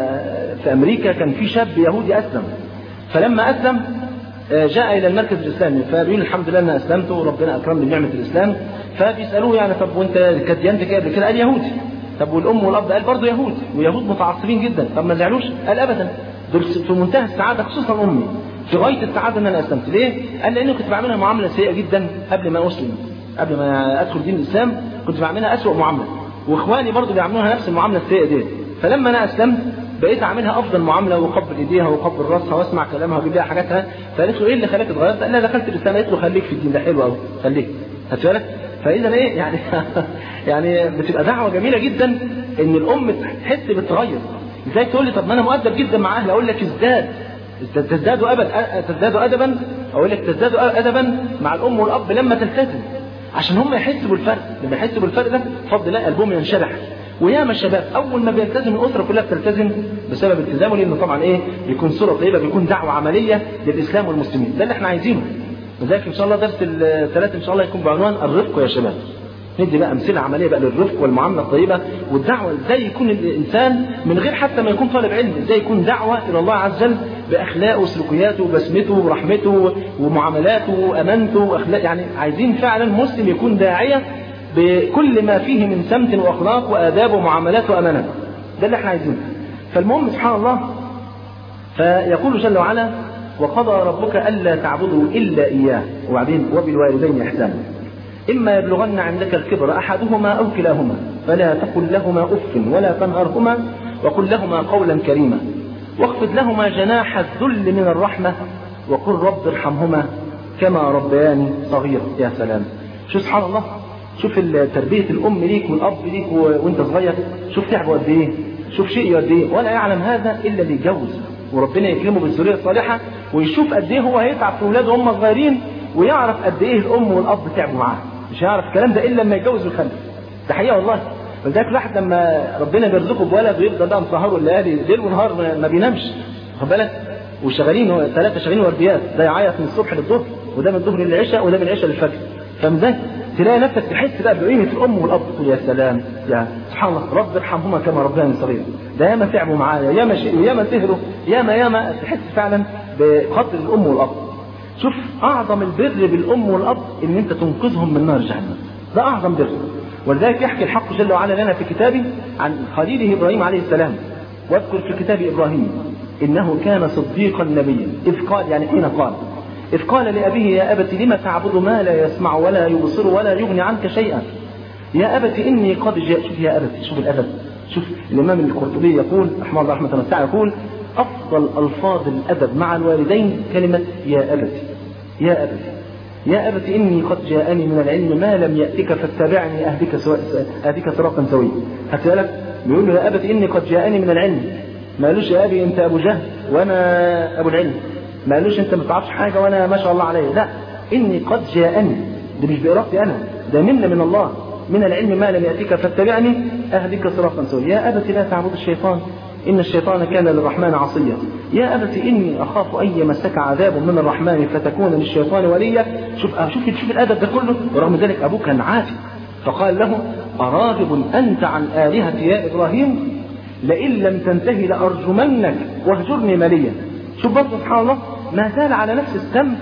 في امريكا كان في شاب يهودي اسلم فلما اسلم آه جاء الى المركز الاسلامي فبيقول الحمد لله انا اسلمت وربنا اكرمني بنعمه الاسلام فبيسالوه يعني طب وانت كانت ديانتك ايه قبل كده؟ قال يهودي طب والام والاب قال برضه يهود ويهود متعصبين جدا طب ما زعلوش؟ قال ابدا دول في منتهى السعاده خصوصا امي في غايه السعاده ان انا اسلمت ليه؟ قال لانه كنت بعملها معامله سيئه جدا قبل ما اسلم قبل ما ادخل دين الاسلام كنت بعملها اسوء معامله واخواني برضه بيعملوها نفس المعامله السيئه دي فلما انا اسلمت بقيت اعملها افضل معامله واقبل ايديها واقبل راسها واسمع كلامها واجيب لها حاجاتها فقالت له ايه اللي خلاك اتغيرت؟ قال لها دخلت الاسلام قالت له خليك في الدين ده حلو قوي خليك خدت بالك؟ فاذا ايه يعني يعني بتبقى دعوه جميله جدا ان الام تحس بالتغير ازاي تقول لي طب ما انا مؤدب جدا مع اهلي اقول لك ازداد تزداد أبدا تزداد أدبا أقول لك تزداد أدبا مع الأم والأب لما تلتزم عشان هم يحسوا بالفرق لما يحسوا بالفرق ده بفضل الله قلبهم ينشرح وياما الشباب اول ما بيلتزم الاسره كلها بتلتزم بسبب التزامه لانه طبعا ايه بيكون صوره طيبه بيكون دعوه عمليه للاسلام والمسلمين ده اللي احنا عايزينه لذلك ان شاء الله درس الثلاث ان شاء الله يكون بعنوان الرفق يا شباب ندي بقى امثله عمليه بقى للرفق والمعامله الطيبه والدعوه ازاي يكون الانسان من غير حتى ما يكون طالب علم ازاي يكون دعوه الى الله عز وجل باخلاقه وسلوكياته وبسمته ورحمته ومعاملاته وامانته واخلاق يعني عايزين فعلا مسلم يكون داعيه بكل ما فيه من سمت واخلاق واداب ومعاملات وامانات ده اللي احنا عايزينه فالمهم سبحان الله فيقول جل وعلا وقضى ربك الا تعبدوا الا اياه وبعدين وبالوالدين احسانا اما يبلغن عندك الكبر احدهما او كلاهما فلا تقل لهما اف ولا تنهرهما وقل لهما قولا كريما واخفض لهما جناح الذل من الرحمه وقل رب ارحمهما كما ربياني صغيرا يا سلام شو سبحان الله شوف تربية الأم ليك والأب ليك وأنت صغير شوف تعبوا قد إيه شوف شيء قد إيه ولا يعلم هذا إلا اللي يتجوز وربنا يكرمه بالذرية الصالحة ويشوف قد إيه هو هيتعب في أولاده وهم صغيرين ويعرف قد إيه الأم والأب تعبوا معاه مش هيعرف الكلام ده إلا لما يتجوز ويخلف ده حقيقة والله ولذلك الواحد لما ربنا بيرزقه بولد ويفضل بقى مسهره الليالي ليل ونهار ما بينامش واخد بالك وشغالين ثلاثة شغالين ورديات ده يعيط من الصبح للظهر وده من الظهر للعشاء وده من العشاء للفجر فمزاج تلاقي نفسك تحس بقى بقيمة الأم والأب تقول يا سلام يا سبحان الله رب ارحمهما كما ربياني صغيرا ده ياما تعبوا معايا ياما شقوا ياما سهروا ياما ياما تحس فعلا بقدر الأم والأب شوف أعظم البر بالأم والأب إن أنت تنقذهم من نار جهنم ده أعظم بر ولذلك يحكي الحق جل وعلا لنا في كتابه عن خليله إبراهيم عليه السلام واذكر في كتاب إبراهيم إنه كان صديقا نبيا إذ قال يعني حين قال إذ قال لأبيه يا أبت لم تعبد ما لا يسمع ولا يبصر ولا يغني عنك شيئا يا أبت إني قد جاء شوف يا أبت شوف الأدب شوف الإمام القرطبي يقول رحمه الله رحمة واسعة يقول أفضل ألفاظ الأدب مع الوالدين كلمة يا أبت يا أبت يا أبت إني قد جاءني من العلم ما لم يأتك فاتبعني أهدك سواء أهدك صراطا سويا هتسألك بيقول له يا أبت إني قد جاءني من العلم ما قالوش يا أبي أنت أبو جهل وأنا أبو العلم ما قالوش أنت ما تعرفش حاجة وأنا ما شاء الله عليا لا إني قد جاءني ده مش بإرادتي أنا ده منة من الله من العلم ما لم يأتك فاتبعني أهدك صراطا سويا يا أبت لا تعبد الشيطان إن الشيطان كان للرحمن عصيا يا أبت إني أخاف أن يمسك عذاب من الرحمن فتكون للشيطان وليا شوف شوف شوف الأدب ده كله ورغم ذلك أبوه كان عافي فقال له أراغب أنت عن آلهتي يا إبراهيم لئن لم تنتهي لأرجمنك واهجرني مليا شوف برضه سبحان الله ما زال على نفس السمت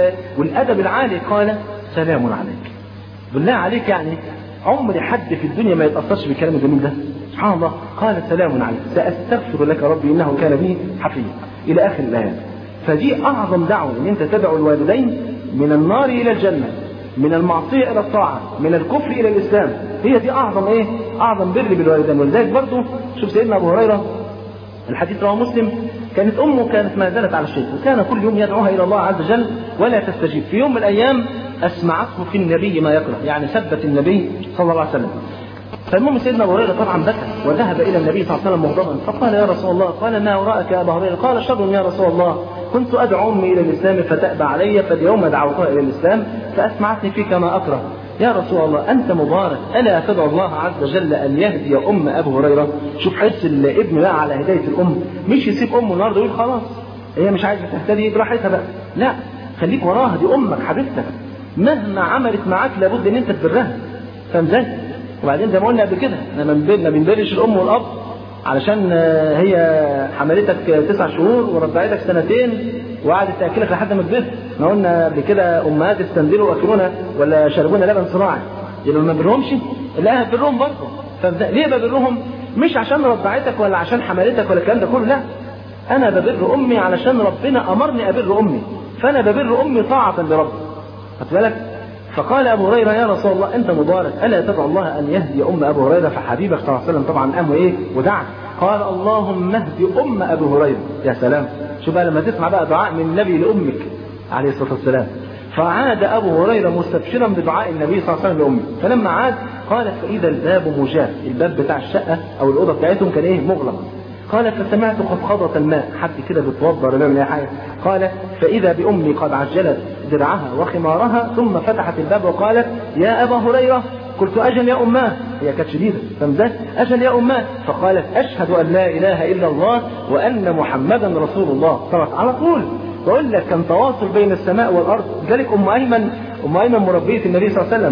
والأدب العالي قال سلام عليك بالله عليك يعني عمر حد في الدنيا ما يتأثرش بالكلام الجميل ده سبحان الله قال سلام عليك سأستغفر لك ربي إنه كان بي حفيا إلى آخر الآيات فدي أعظم دعوة إن أنت تدعو الوالدين من النار إلى الجنة من المعصية إلى الطاعة من الكفر إلى الإسلام هي دي أعظم إيه أعظم بر بالوالدين ولذلك برضه شوف سيدنا أبو هريرة الحديث رواه مسلم كانت أمه كانت ما زالت على الشرك وكان كل يوم يدعوها إلى الله عز وجل ولا تستجيب في يوم من الأيام أسمعته في النبي ما يكره يعني ثبت النبي صلى الله عليه وسلم فالمهم سيدنا ابو هريره طبعا بكى وذهب الى النبي صلى الله عليه وسلم مغضبا فقال يا رسول الله قال ما وراءك يا ابا هريره قال شر يا رسول الله كنت ادعو امي الى الاسلام فتابى علي فاليوم دعوتها الى الاسلام فاسمعتني فيك ما اكره يا رسول الله انت مبارك الا تدعو الله عز وجل ان يهدي ام ابو هريره شوف حس الابن بقى على هدايه الام مش يسيب امه النهارده ويقول خلاص هي مش عايزه تهتدي براحتها بقى لا خليك وراها دي امك حبيبتك مهما عملت معاك لابد ان انت تبرها فاهم ازاي؟ وبعدين زي ما قلنا قبل كده احنا ما بنبرش الام والاب علشان هي حملتك تسع شهور ورضعتك سنتين وقعدت تاكلك لحد ما كبرت احنا قلنا قبل كده امهات استنزلوا واكلونا ولا شربونا لبن صناعي يبقى ما بنبرهمش لا بنبرهم برضه ليه ببرهم مش عشان رضعتك ولا عشان حملتك ولا الكلام ده كله لا انا ببر امي علشان ربنا امرني ابر امي فانا ببر امي طاعه لربي خدت بالك فقال ابو هريره يا رسول الله انت مبارك الا تدعو الله ان يهدي ام ابو هريره فحبيبك صلى الله عليه وسلم طبعا قام ايه ودعا قال اللهم اهدي ام ابو هريره يا سلام شوف بقى لما تسمع بقى دعاء من النبي لامك عليه الصلاه والسلام فعاد ابو هريره مستبشرا بدعاء النبي صلى الله عليه وسلم لامه فلما عاد قال فاذا الباب مجاف الباب بتاع الشقه او الاوضه بتاعتهم كان ايه مغلق قال فسمعت خفخضة الماء حد كده بيتوضا ولا بيعمل اي حاجه قال فاذا بامي قد عجلت درعها وخمارها ثم فتحت الباب وقالت يا ابا هريره قلت اجل يا اماه هي كانت شديده فمزات اجل يا اماه فقالت اشهد ان لا اله الا الله وان محمدا رسول الله طبعا على طول بقول لك كان تواصل بين السماء والارض لذلك ام ايمن ام ايمن مربيه النبي صلى الله عليه وسلم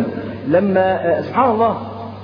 لما سبحان الله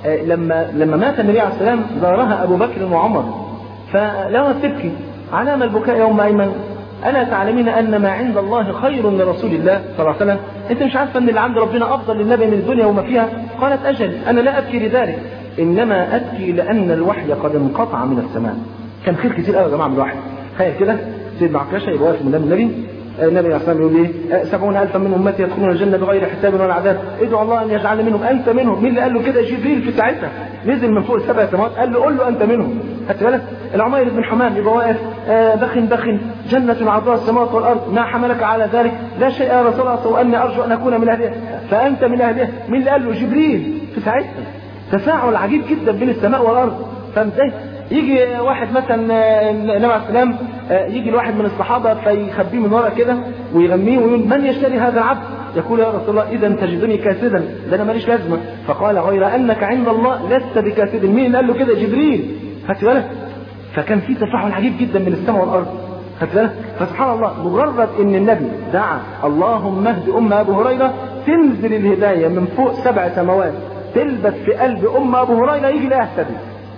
لما لما مات النبي عليه السلام زارها ابو بكر وعمر فلما تبكي على ما البكاء يا ام ايمن الا تعلمين ان ما عند الله خير لرسول الله صلى الله عليه وسلم انت مش عارفه ان اللي عند ربنا افضل للنبي من الدنيا وما فيها قالت اجل انا لا ابكي لذلك انما ابكي لان الوحي قد انقطع من السماء كان خير كتير قوي يا جماعه من الوحي تخيل كده سيدنا عكاشه يبقى واقف قدام النبي النبي عليه الصلاه والسلام يقول ايه؟ سبعون الفا من امتي يدخلون الجنه بغير حساب ولا عذاب، ادعوا الله ان يجعل منهم انت منهم، مين اللي قال له كده؟ جبريل في ساعتها نزل من فوق السبع سماوات قال له قول له انت منهم، خدت بالك؟ العمير بن حمام يبقى واقف آه بخن بخن جنة عرضها السماوات والارض، ما حملك على ذلك؟ لا شيء يا رسول الله واني ارجو ان اكون من اهلها، فانت من اهلها، مين اللي قال له؟ جبريل في ساعتها. تفاعل عجيب جدا بين السماء والارض، فاهم ازاي؟ يجي واحد مثلا النبي عليه السلام يجي الواحد من الصحابه فيخبيه من ورا كده ويغميه ويقول من يشتري هذا العبد؟ يقول يا رسول الله اذا تجدني كاسدا ده انا ماليش لازمه فقال غير انك عند الله لست بكاسد مين اللي قال له كده جبريل خدت بالك؟ فكان في تفاعل عجيب جدا من السماء والارض خدت بالك؟ فسبحان الله مجرد ان النبي دعا اللهم اهد ام ابو هريره تنزل الهدايه من فوق سبع سماوات تلبس في قلب ام ابو هريره يجي لا يهتدي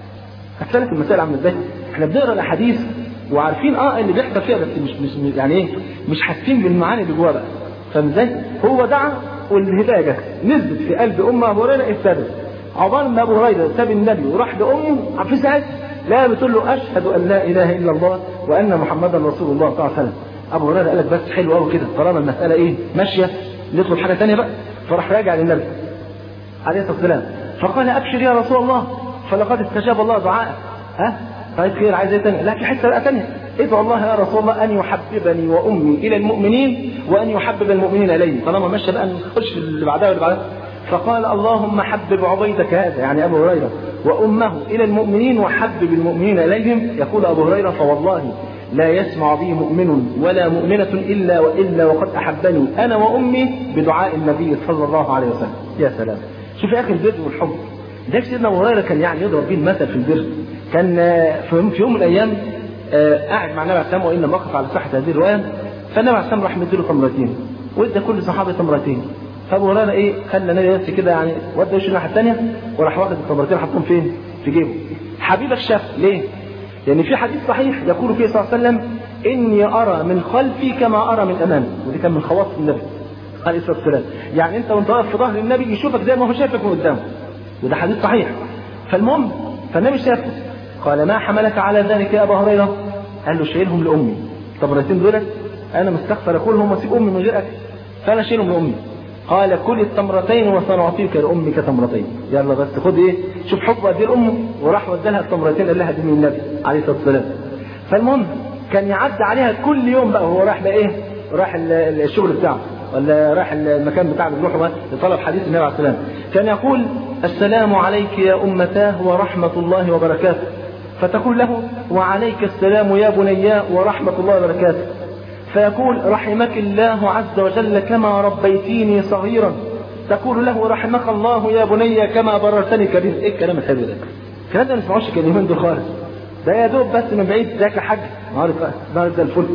هتسالك المسائل عامله ازاي؟ احنا بنقرا الاحاديث وعارفين اه اللي بيحصل فيها بس مش مش يعني ايه؟ مش حاسين بالمعاني اللي جواها بقى. فاهم ازاي؟ هو دعا والهدايه جت نزلت في قلب ام ابو هريره اهتدت. عقبال ما ابو هريره ساب النبي وراح لامه في ساعتها لا بتقول له اشهد ان لا اله الا الله وان محمدا رسول الله صلى الله عليه وسلم. ابو هريره قال لك بس حلو قوي كده طالما المساله ايه؟ ماشيه نطلب حاجه ثانيه بقى فراح راجع للنبي عليه الصلاه والسلام فقال ابشر يا رسول الله فلقد استجاب الله دعاءك ها طيب خير عايز ايه تاني لا في حته بقى ثانيه ادعو الله يا رسول الله ان يحببني وامي الى المؤمنين وان يحبب المؤمنين الي طالما ماشيه بقى نخش في اللي بعدها واللي بعدها فقال اللهم حبب عبيدك هذا يعني ابو هريره وامه الى المؤمنين وحبب المؤمنين اليهم يقول ابو هريره فوالله لا يسمع بي مؤمن ولا مؤمنة إلا وإلا وقد أحبني أنا وأمي بدعاء النبي صلى الله عليه وسلم يا سلام شوف يا أخي البر والحب ده سيدنا ابو هريره كان يعني يضرب به المثل في البر كان في يوم من الايام قاعد مع النبي عليه السلام وان وقف على صحه هذه الروايه فالنبي عليه السلام راح مديله تمرتين وادى كل صحابه تمرتين فابو هريره ايه خلى النبي بس كده يعني ودى وشه الناحيه الثانيه وراح واخد التمرتين حطهم فين؟ في جيبه حبيبك شاف ليه؟ لان في حديث صحيح يقول فيه صلى الله عليه وسلم اني ارى من خلفي كما ارى من امامي ودي كان من خواص النبي عليه الصلاه والسلام يعني انت وانت واقف في ظهر النبي يشوفك زي ما هو شايفك من قدامه وده حديث صحيح فالمهم فالنبي شافه قال ما حملك على ذلك يا ابا هريره قال له شايلهم لامي التمرتين دول انا مستغفر اكلهم واسيب امي من غير اكل فانا شايلهم لامي قال كل التمرتين وسنعطيك لامك تمرتين يلا بس خد ايه شوف حب قد ايه امه وراح ودالها التمرتين قال لها دي من النبي عليه الصلاه والسلام فالمهم كان يعدي عليها كل يوم بقى وهو رايح بقى ايه راح الشغل بتاعه ولا راح المكان بتاعه بيروح لطلب حديث النبي عليه السلام كان يقول السلام عليك يا أمتاه ورحمة الله وبركاته فتقول له وعليك السلام يا بنيا ورحمة الله وبركاته فيقول رحمك الله عز وجل كما ربيتيني صغيرا تقول له رحمك الله يا بني كما بررتني كبير ايه الكلام الحلو ده الكلام ده ما نسمعوش اليومين دول خالص ده يا دوب بس من بعيد ذاك يا حاج عارف ده زي الفل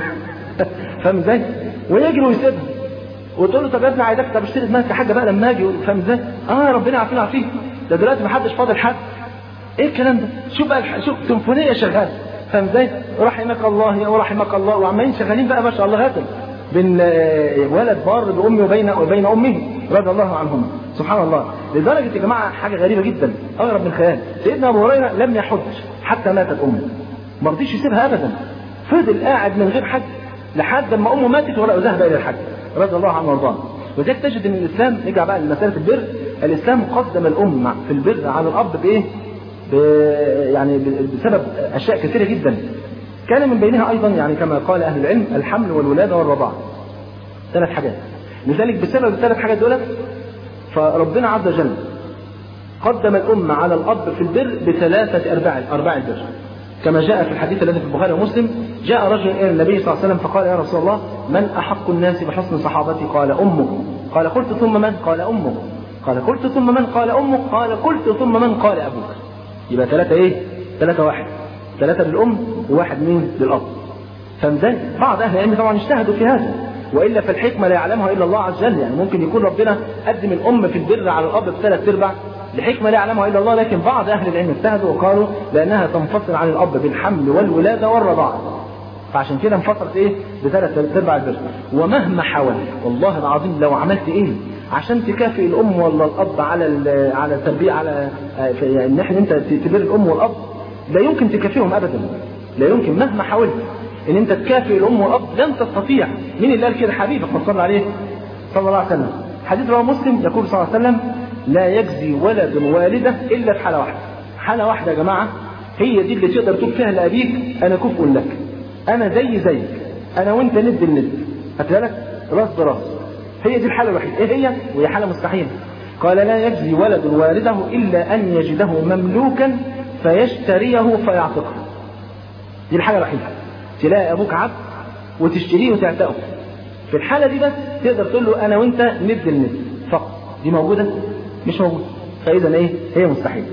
فاهم ازاي؟ ويجري ويسيبها وتقول له طب يا ابني عايزك طب اشتري دماغك يا حاجه بقى لما اجي فاهم ازاي؟ اه ربنا يعافينا ويعافيك ده دلوقتي ما حدش فاضل حد ايه الكلام ده؟ شوف بقى الح... شوف سيمفونيه شغاله فاهم ازاي؟ رحمك الله يا ورحمك الله وعمالين شغالين بقى ما شاء الله غاتل بين ولد بار بامي وبين وبين امه رضي الله عنهما سبحان الله لدرجه يا جماعه حاجه غريبه جدا اغرب من الخيال سيدنا ابو هريره لم يحج حتى ماتت امه ما رضيش يسيبها ابدا فضل قاعد من غير حج لحد ما امه ماتت ولا ذهب الى الحج رضي الله عنه وارضاه وذلك تجد ان الاسلام نرجع بقى لمساله البر الاسلام قدم الام في البر على الاب بايه؟ ب يعني بسبب اشياء كثيره جدا كان من بينها ايضا يعني كما قال اهل العلم الحمل والولاده والرضاعه ثلاث حاجات لذلك بسبب الثلاث حاجات دول فربنا عز وجل قدم الأم على الأب في البر بثلاثة أرباع أرباع البر كما جاء في الحديث الذي في البخاري ومسلم جاء رجل إلى النبي صلى الله عليه وسلم فقال يا رسول الله من أحق الناس بحسن صحابتي قال أمك قال قلت ثم من قال أمك قال قلت ثم من قال أمك قال قلت ثم من قال أبوك يبقى ثلاثة إيه ثلاثة واحد ثلاثة للأم وواحد مين للأب فمزاج بعض أهل العلم طبعا اجتهدوا في هذا والا فالحكمه لا يعلمها الا الله عز وجل يعني ممكن يكون ربنا قدم الام في البر على الاب بثلاث ارباع لحكمه لا يعلمها الا الله لكن بعض اهل العلم اجتهدوا وقالوا لانها تنفصل عن الاب بالحمل والولاده والرضاعه فعشان كده انفصلت ايه بثلاث ارباع البر ومهما حاولت والله العظيم لو عملت ايه عشان تكافئ الام ولا الاب على ال- على التربيه على آه، في- يعني ان احنا انت تبر الام والاب لا يمكن تكافئهم ابدا لا يمكن مهما حاولت ان انت تكافئ الام والاب لن تستطيع مين اللي قال كده حبيبك صلى عليه صلى الله عليه وسلم حديث رواه مسلم يقول صلى الله عليه وسلم لا يجزي ولد والده الا في حاله واحده حاله واحده يا جماعه هي دي اللي تقدر تقول فيها لابيك انا كفء لك انا زي زيك انا وانت ند الند خدت بالك راس براس هي دي الحاله الوحيده ايه هي وهي حاله مستحيله قال لا يجزي ولد والده الا ان يجده مملوكا فيشتريه فيعتقه دي الحاجه الوحيده تلاقي ابوك عبد وتشتريه وتعتقه في الحاله دي بس تقدر تقول له انا وانت ند الند فقط دي موجوده مش موجوده فاذا ايه هي مستحيل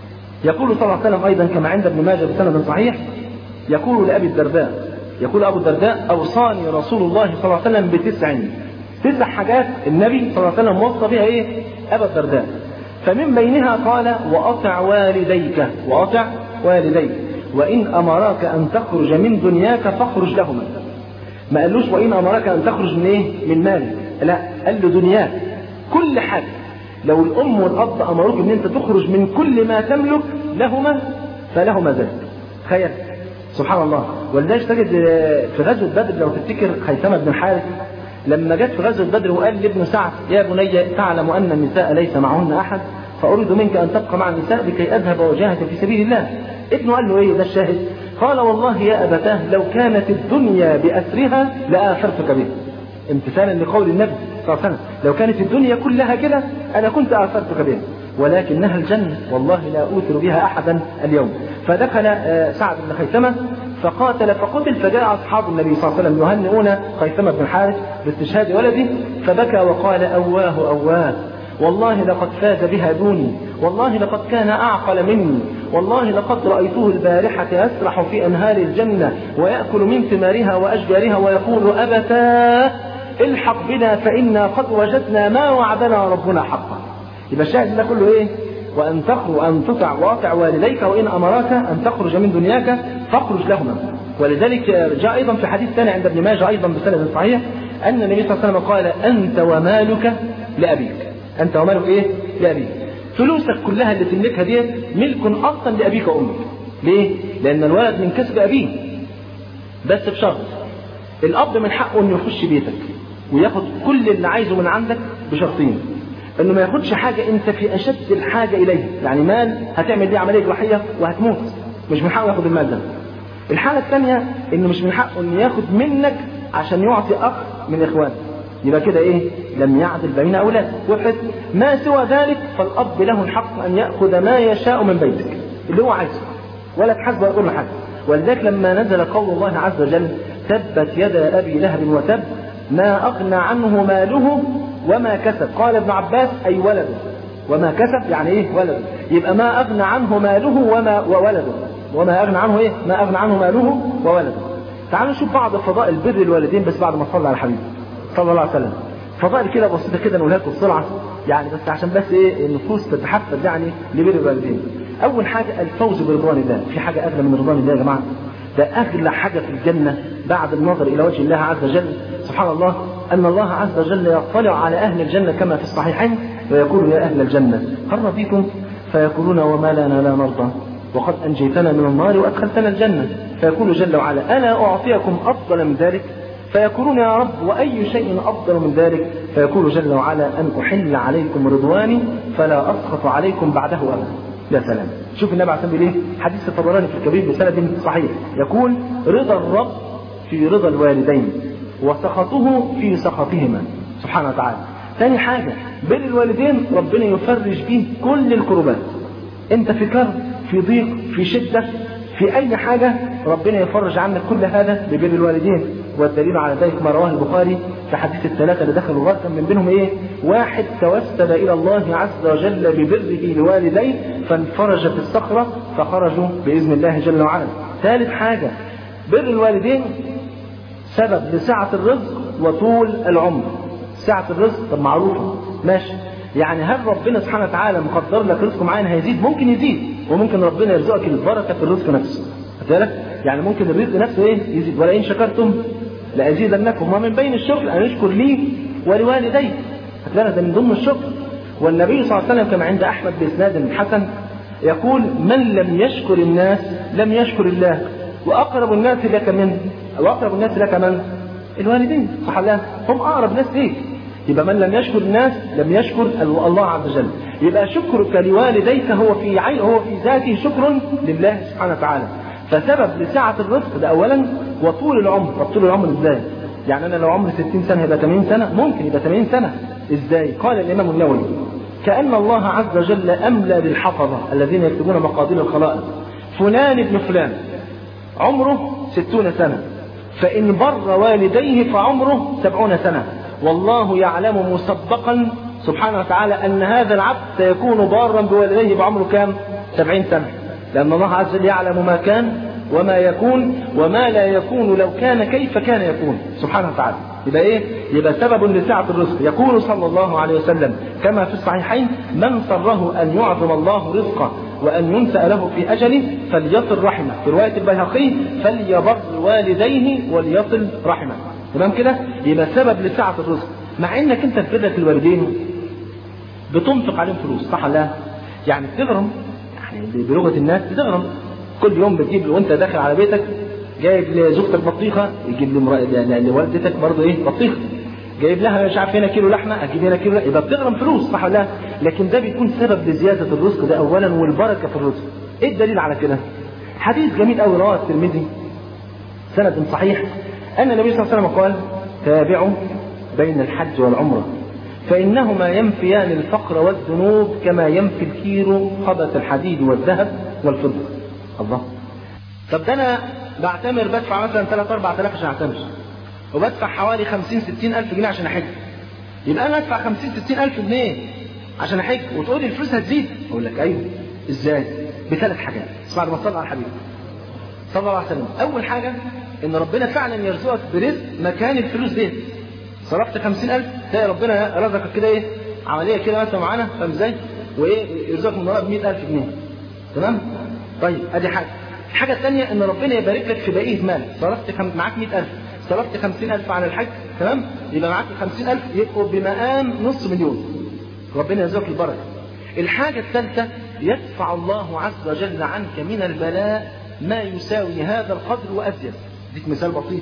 يقول صلى الله عليه وسلم ايضا كما عند ابن ماجه بسند صحيح يقول لابي الدرداء يقول ابو الدرداء اوصاني رسول الله صلى الله عليه وسلم بتسع تسع حاجات النبي صلى الله عليه وسلم وصى بها ايه ابا الدرداء فمن بينها قال واطع والديك واطع والديك وان امراك ان تخرج من دنياك فاخرج لهما ما قالوش وان امرك ان تخرج من ايه من مالك لا قال له دنياك كل حاجه لو الام والاب امروك ان انت تخرج من كل ما تملك لهما فلهما ذلك تخيل سبحان الله ولذلك تجد في غزوه بدر لو تفتكر خيثمه بن الحارث لما جت في غزوه بدر وقال لابن سعد يا بني تعلم ان النساء ليس معهن احد فاريد منك ان تبقى مع النساء لكي اذهب واجاهد في سبيل الله ابنه قال له ايه ده الشاهد قال والله يا ابتاه لو كانت الدنيا باسرها لاثرتك بها امتثالا لقول النبي صلى الله عليه وسلم لو كانت الدنيا كلها كده انا كنت اثرتك بها ولكنها الجنه والله لا اوثر بها احدا اليوم فدخل آه، سعد بن خيثمه فقاتل فقتل فجاء اصحاب النبي صلى الله عليه وسلم يهنئون خيثمه بن الحارث باستشهاد ولده فبكى وقال اواه اواه والله لقد فاز بها دوني والله لقد كان أعقل مني والله لقد رأيته البارحة يسرح في أنهار الجنة ويأكل من ثمارها وأشجارها ويقول أبتاه الحق بنا فإنا قد وجدنا ما وعدنا ربنا حقا يبقى الشاهد ده كله إيه وأن تخرج وأن تطع واطع والديك وإن أمراك أن تخرج من دنياك فاخرج لهما ولذلك جاء أيضا في حديث ثاني عند ابن ماجه أيضا بسند صحيح أن النبي صلى الله عليه وسلم قال أنت ومالك لأبيك أنت ومالك إيه؟ لأبيك فلوسك كلها اللي تملكها ديت ملك أصلا لأبيك وأمك ليه؟ لأن الولد من كسب أبيه بس بشرط الأب من حقه إنه يخش بيتك وياخد كل اللي عايزه من عندك بشرطين انه ما ياخدش حاجه انت في اشد الحاجه اليها يعني مال هتعمل بيه عمليه جراحيه وهتموت مش من حقه ياخد المال ده الحاله الثانيه انه مش من حقه انه ياخد منك عشان يعطي اخ من اخوانه يبقى كده ايه لم يعدل بين اولاد وحد ما سوى ذلك فالاب له الحق ان ياخذ ما يشاء من بيتك اللي هو عايزه ولا تحاسبه ولا كل حاجه ولذلك لما نزل قول الله عز وجل تبت يدا ابي لهب وتب ما اغنى عنه ماله وما كسب قال ابن عباس اي ولده وما كسب يعني ايه ولده يبقى ما اغنى عنه ماله وما وولده وما اغنى عنه ايه ما اغنى عنه ماله وولده تعالوا نشوف بعض فضائل بر الوالدين بس بعد ما صلى على الحبيب صلى الله عليه وسلم فضائل كده بسيطه كده نقولها لكم بسرعه يعني بس عشان بس ايه النفوس تتحفز يعني لبر الوالدين اول حاجه الفوز برضوان الله في حاجه اغلى من رضوان الله يا جماعه ده اغلى حاجه في الجنه بعد النظر الى وجه الله عز وجل سبحان الله ان الله عز وجل يطلع على اهل الجنه كما في الصحيحين ويقول يا اهل الجنه هل رضيتم فيقولون وما لنا لا نرضى وقد انجيتنا من النار وادخلتنا الجنه فيقول جل وعلا الا اعطيكم افضل من ذلك فيقولون يا رب واي شيء افضل من ذلك فيقول جل وعلا ان احل عليكم رضواني فلا اسخط عليكم بعده ابدا يا سلام شوف النبي عليه الصلاه والسلام حديث الطبراني في الكبير بسند صحيح يقول رضا الرب في رضا الوالدين وسخطه في سخطهما سبحانه وتعالى ثاني حاجة بر الوالدين ربنا يفرج به كل الكربات انت في كرب في ضيق في شدة في أي حاجة ربنا يفرج عنك كل هذا ببر الوالدين والدليل على ذلك ما رواه البخاري في حديث الثلاثة اللي دخلوا غرقا من بينهم إيه؟ واحد توسل إلى الله عز وجل ببره لوالديه فانفرجت الصخرة فخرجوا بإذن الله جل وعلا. ثالث حاجة بر الوالدين سبب لسعة الرزق وطول العمر. سعة الرزق طب معروفة ماشي يعني هل ربنا سبحانه وتعالى مقدر لك رزق معين هيزيد ممكن يزيد وممكن ربنا يرزقك البركة في الرزق نفسه بالك يعني ممكن الرزق نفسه ايه يزيد ولئن شكرتم لازيدنكم ومن بين الشكر ان يشكر لي ولوالديه هتلاقي ده من ضمن الشكر والنبي صلى الله عليه وسلم كما عند احمد باسناد حسن يقول من لم يشكر الناس لم يشكر الله واقرب الناس لك من واقرب الناس لك من الوالدين صح الله هم اقرب ناس ليك يبقى من لم يشكر الناس لم يشكر الله عز وجل يبقى شكرك لوالديك هو في عين هو في ذاته شكر لله سبحانه وتعالى فسبب لسعة الرزق ده أولا وطول العمر طب طول العمر إزاي؟ يعني أنا لو عمري 60 سنة يبقى 80 سنة ممكن يبقى 80 سنة إزاي؟ قال الإمام النووي كأن الله عز وجل أملى بالحفظة الذين يكتبون مقادير الخلائق فلان ابن فلان عمره 60 سنة فإن بر والديه فعمره 70 سنة والله يعلم مسبقا سبحانه وتعالى أن هذا العبد سيكون بارا بوالديه بعمره كام؟ 70 سنة لأن الله عز وجل يعلم ما كان وما يكون وما لا يكون لو كان كيف كان يكون سبحانه وتعالى يبقى ايه يبقى سبب لسعة الرزق يقول صلى الله عليه وسلم كما في الصحيحين من سره أن يعظم الله رزقه وأن ينسأ له في أجله فليصل رحمه في رواية البيهقي فليبر والديه وليصل رحمه تمام كده يبقى سبب لسعة الرزق مع انك انت في بدلة الوالدين بتنفق عليهم فلوس صح ولا يعني بتغرم يعني بلغة الناس بتغرم كل يوم بتجيب وانت داخل على بيتك جايب لزوجتك بطيخة يجيب لوالدتك برضه ايه بطيخة جايب لها مش عارف هنا كيلو لحمه اجيب هنا كيلو يبقى بتغرم فلوس صح ولا لكن ده بيكون سبب لزياده الرزق ده اولا والبركه في الرزق ايه الدليل على كده حديث جميل قوي رواه الترمذي سند صحيح ان النبي صلى الله عليه وسلم قال تابعوا بين الحج والعمره فانهما ينفيان الفقر والذنوب كما ينفي الكير خبث الحديد والذهب والفضه الله طب ده انا بعتمر بدفع مثلا 3 4000 عشان اعتمر وبدفع حوالي 50 60 الف جنيه عشان احج يبقى انا ادفع 50 60 الف جنيه عشان احج وتقول لي الفلوس هتزيد اقول لك ايوه ازاي بثلاث حاجات اسمع لما صلى على الحبيب صلى الله عليه وسلم اول حاجه ان ربنا فعلا يرزقك برزق مكان الفلوس دي صرفت 50000 تلاقي ربنا رزقك كده ايه عمليه كده مثلا معانا فاهم ازاي وايه يرزقك من وراء ب 100000 جنيه تمام طيب ادي حاجه الحاجه الثانيه ان ربنا يبارك لك في بقيه مال صرفت خم... معاك 100000 صرفت 50000 على الحج تمام يبقى معاك 50000 يبقوا بمقام نص مليون ربنا يرزقك البركه الحاجه الثالثه يدفع الله عز وجل عنك من البلاء ما يساوي هذا القدر وازيد اديك مثال بسيط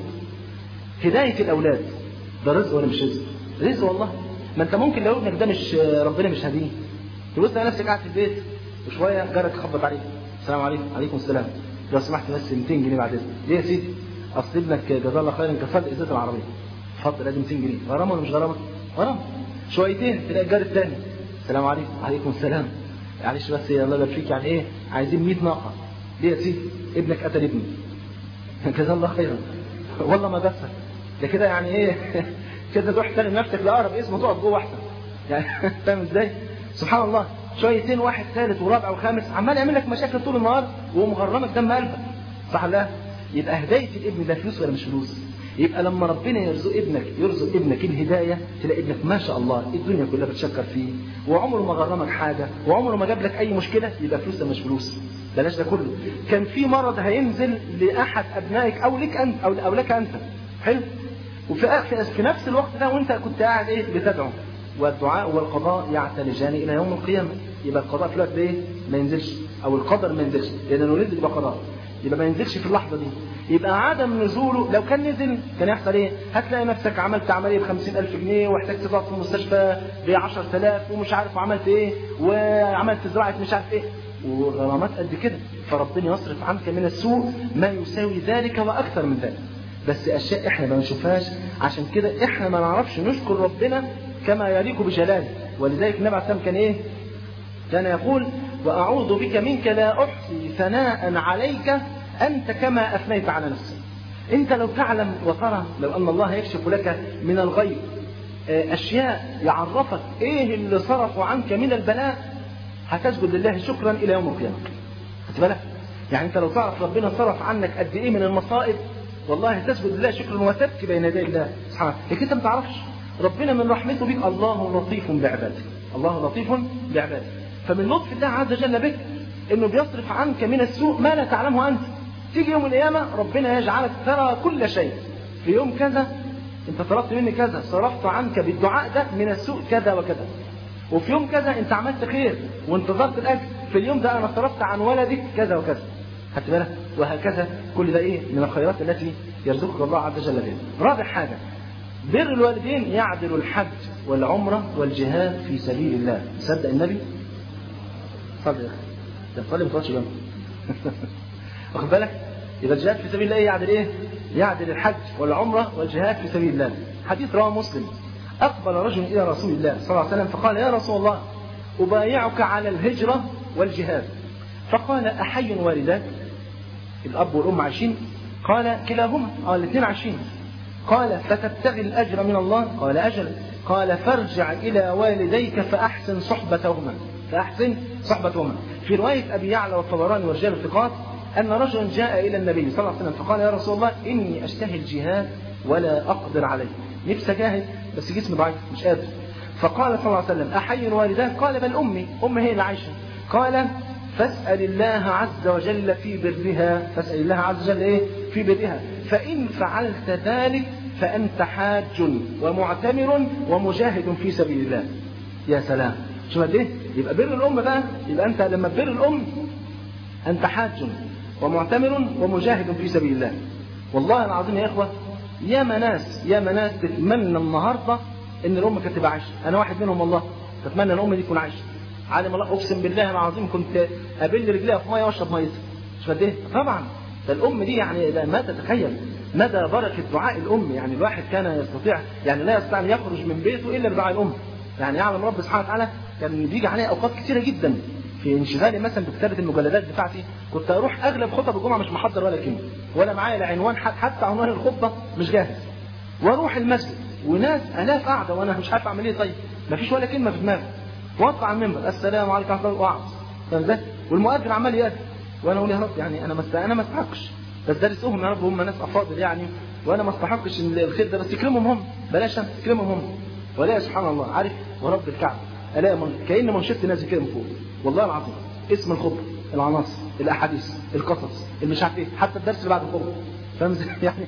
هدايه الاولاد ده رزق ولا مش رزق رزق والله ما انت ممكن لو ابنك ده مش ربنا مش هديه تبص على نفسك قاعد في البيت وشويه جارك خبط عليك السلام عليكم عليكم السلام لو سمحت بس 200 جنيه بعد اذنك ليه يا سيدي اصل ابنك جزاه الله خيرا كسرت ازازه العربيه اتفضل لازم 200 جنيه غرامه ولا مش غرامه؟ غرامه شويتين تلاقي الجار الثاني السلام عليكم عليكم السلام معلش بس يا الله يبارك فيك يعني ايه عايزين 100 ناقه ليه يا سيدي ابنك قتل ابني جزاه الله خيرا والله ما بسك ده كده يعني ايه كده تروح تسلم نفسك لاقرب اسم تقعد جوه احسن يعني فاهم ازاي؟ سبحان الله شويتين واحد ثالث ورابع وخامس عمال يعمل لك مشاكل طول النهار ومغرمك دم قلبك صح لا؟ يبقى هدايه الابن ده فلوس ولا مش فلوس؟ يبقى لما ربنا يرزق ابنك يرزق ابنك الهدايه تلاقي ابنك ما شاء الله الدنيا كلها بتشكر فيه وعمره ما غرمك حاجه وعمره ما جاب لك اي مشكله يبقى فلوس مش فلوس بلاش ده كله كان في مرض هينزل لاحد ابنائك او لك انت او او لك انت حلو وفي في نفس الوقت ده وانت كنت قاعد ايه بتدعو والدعاء والقضاء يعتلجان الى يوم القيامه يبقى القضاء في الوقت ده ايه ما ينزلش او القدر ما ينزلش لانه نزل يبقى قضاء يبقى ما ينزلش في اللحظه دي يبقى عدم نزوله لو كان نزل كان يحصل ايه؟ هتلاقي نفسك عملت عمليه ب 50000 جنيه واحتجت تقعد في المستشفى ب 10000 ومش عارف وعملت ايه وعملت زراعه مش عارف ايه وغرامات قد كده فربنا يصرف عنك من السوء ما يساوي ذلك واكثر من ذلك بس اشياء احنا ما نشوفهاش عشان كده احنا ما نعرفش نشكر ربنا كما يليق بجلاله ولذلك النبي عليه الصلاه كان ايه؟ كان يقول واعوذ بك منك لا احصي ثناء عليك أنت كما أثنيت على نفسك أنت لو تعلم وترى لو أن الله يكشف لك من الغيب أشياء يعرفك إيه اللي صرفوا عنك من البلاء هتسجد لله شكرا إلى يوم القيامة خدت بالك؟ يعني أنت لو تعرف ربنا صرف عنك قد إيه من المصائب والله هتسجد لله شكرا وتبكي بين يدي الله سبحانه لكن أنت ما تعرفش ربنا من رحمته بك الله لطيف بعباده الله لطيف بعباده فمن لطف الله عز وجل بك انه بيصرف عنك من السوء ما لا تعلمه انت تيجي يوم القيامة ربنا يجعلك ترى كل شيء في يوم كذا انت طلبت مني كذا صرفت عنك بالدعاء ده من السوء كذا وكذا وفي يوم كذا انت عملت خير وانتظرت الاجر في اليوم ده انا صرفت عن ولدك كذا وكذا خدت بالك وهكذا كل ده ايه من الخيرات التي يرزقك الله عز وجل بها رابع حاجه بر الوالدين يعدل الحج والعمره والجهاد في سبيل الله تصدق النبي صدق يا اخي ده الطالب ما تقعدش جنبه واخد بالك يبقى الجهاد في سبيل الله يعدل ايه يعدل الحج والعمره والجهاد في سبيل الله حديث رواه مسلم اقبل رجل الى رسول الله صلى الله عليه وسلم فقال يا رسول الله ابايعك على الهجره والجهاد فقال احي والداك الاب والام عايشين قال كلاهما قال الاثنين عايشين قال فتبتغي الاجر من الله قال اجل قال فارجع الى والديك فاحسن صحبتهما فاحسن صحبتهما في روايه ابي يعلى والطبراني ورجال الثقات ان رجلا جاء الى النبي صلى الله عليه وسلم فقال يا رسول الله اني اشتهي الجهاد ولا اقدر عليه نفسي اجاهد بس جسمي ضعيف مش قادر فقال صلى الله عليه وسلم احي والداك قال بل امي امي هي اللي عايشه قال فاسأل الله عز وجل في برها فاسأل الله عز وجل إيه في برها فإن فعلت ذلك فأنت حاج ومعتمر ومجاهد في سبيل الله يا سلام شو قد ايه يبقى بر الأم بقى يبقى أنت لما تبر الأم أنت حاج ومعتمر ومجاهد في سبيل الله والله العظيم يا إخوة يا ناس يا ناس تتمنى النهارده ان الام كانت تبقى عايشه انا واحد منهم والله تتمنى ان الام دي تكون عايشه عالم الله اقسم بالله العظيم كنت ابل رجليها في ميه واشرب ميتها مش قد ايه طبعا ده الام دي يعني ده ما تتخيل مدى بركه دعاء الام يعني الواحد كان يستطيع يعني لا يستطيع ان يخرج من بيته الا بدعاء الام يعني يعلم رب سبحانه وتعالى كان بيجي عليا اوقات كثيره جدا في انشغالي مثلا بكتابه المجلدات بتاعتي كنت اروح اغلب خطب الجمعه مش محضر ولا كلمه ولا معايا لا عنوان حتى عنوان الخطبه مش جاهز واروح المسجد وناس الاف قاعده وانا مش عارف اعمل ايه طيب مفيش ولا كلمه في دماغي واطلع على المنبر السلام عليكم ورحمه الله واعظ فاهم ازاي؟ والمؤذن عمال يأذن وانا اقول يا رب يعني انا مست... انا ما استحقش بس ده رزقهم يا رب هم ناس افاضل يعني وانا ما استحقش الخير ده بس يكرمهم هم بلاش انا يكرمهم هم ولا سبحان الله عارف ورب الكعبه الاقي من... كان منشط نازل كده من فوق والله العظيم اسم الخطبه العناصر الاحاديث القصص المش عارف ايه حتى الدرس اللي بعد الخطبه فاهم ازاي؟ يعني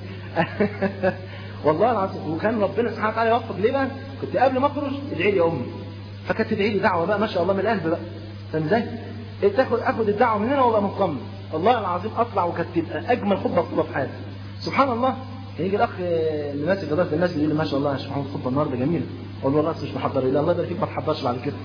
والله العظيم وكان ربنا سبحانه وتعالى يوفق ليه بقى؟ كنت قبل ما اخرج ادعي لي يا امي فكانت تدعي لي دعوه بقى ما شاء الله من القلب بقى فاهم ازاي؟ تاخد اخد الدعوه من هنا وابقى مطمن والله العظيم اطلع وكانت تبقى اجمل خطبه خطبه في حياتي سبحان الله يجي الاخ اللي ماسك اداره الناس يقول لي ما شاء الله يا شيخ محمد الخطبه النهارده جميله اقول له الراس مش محضر لا الله يبارك فيك ما تحضرش بعد كده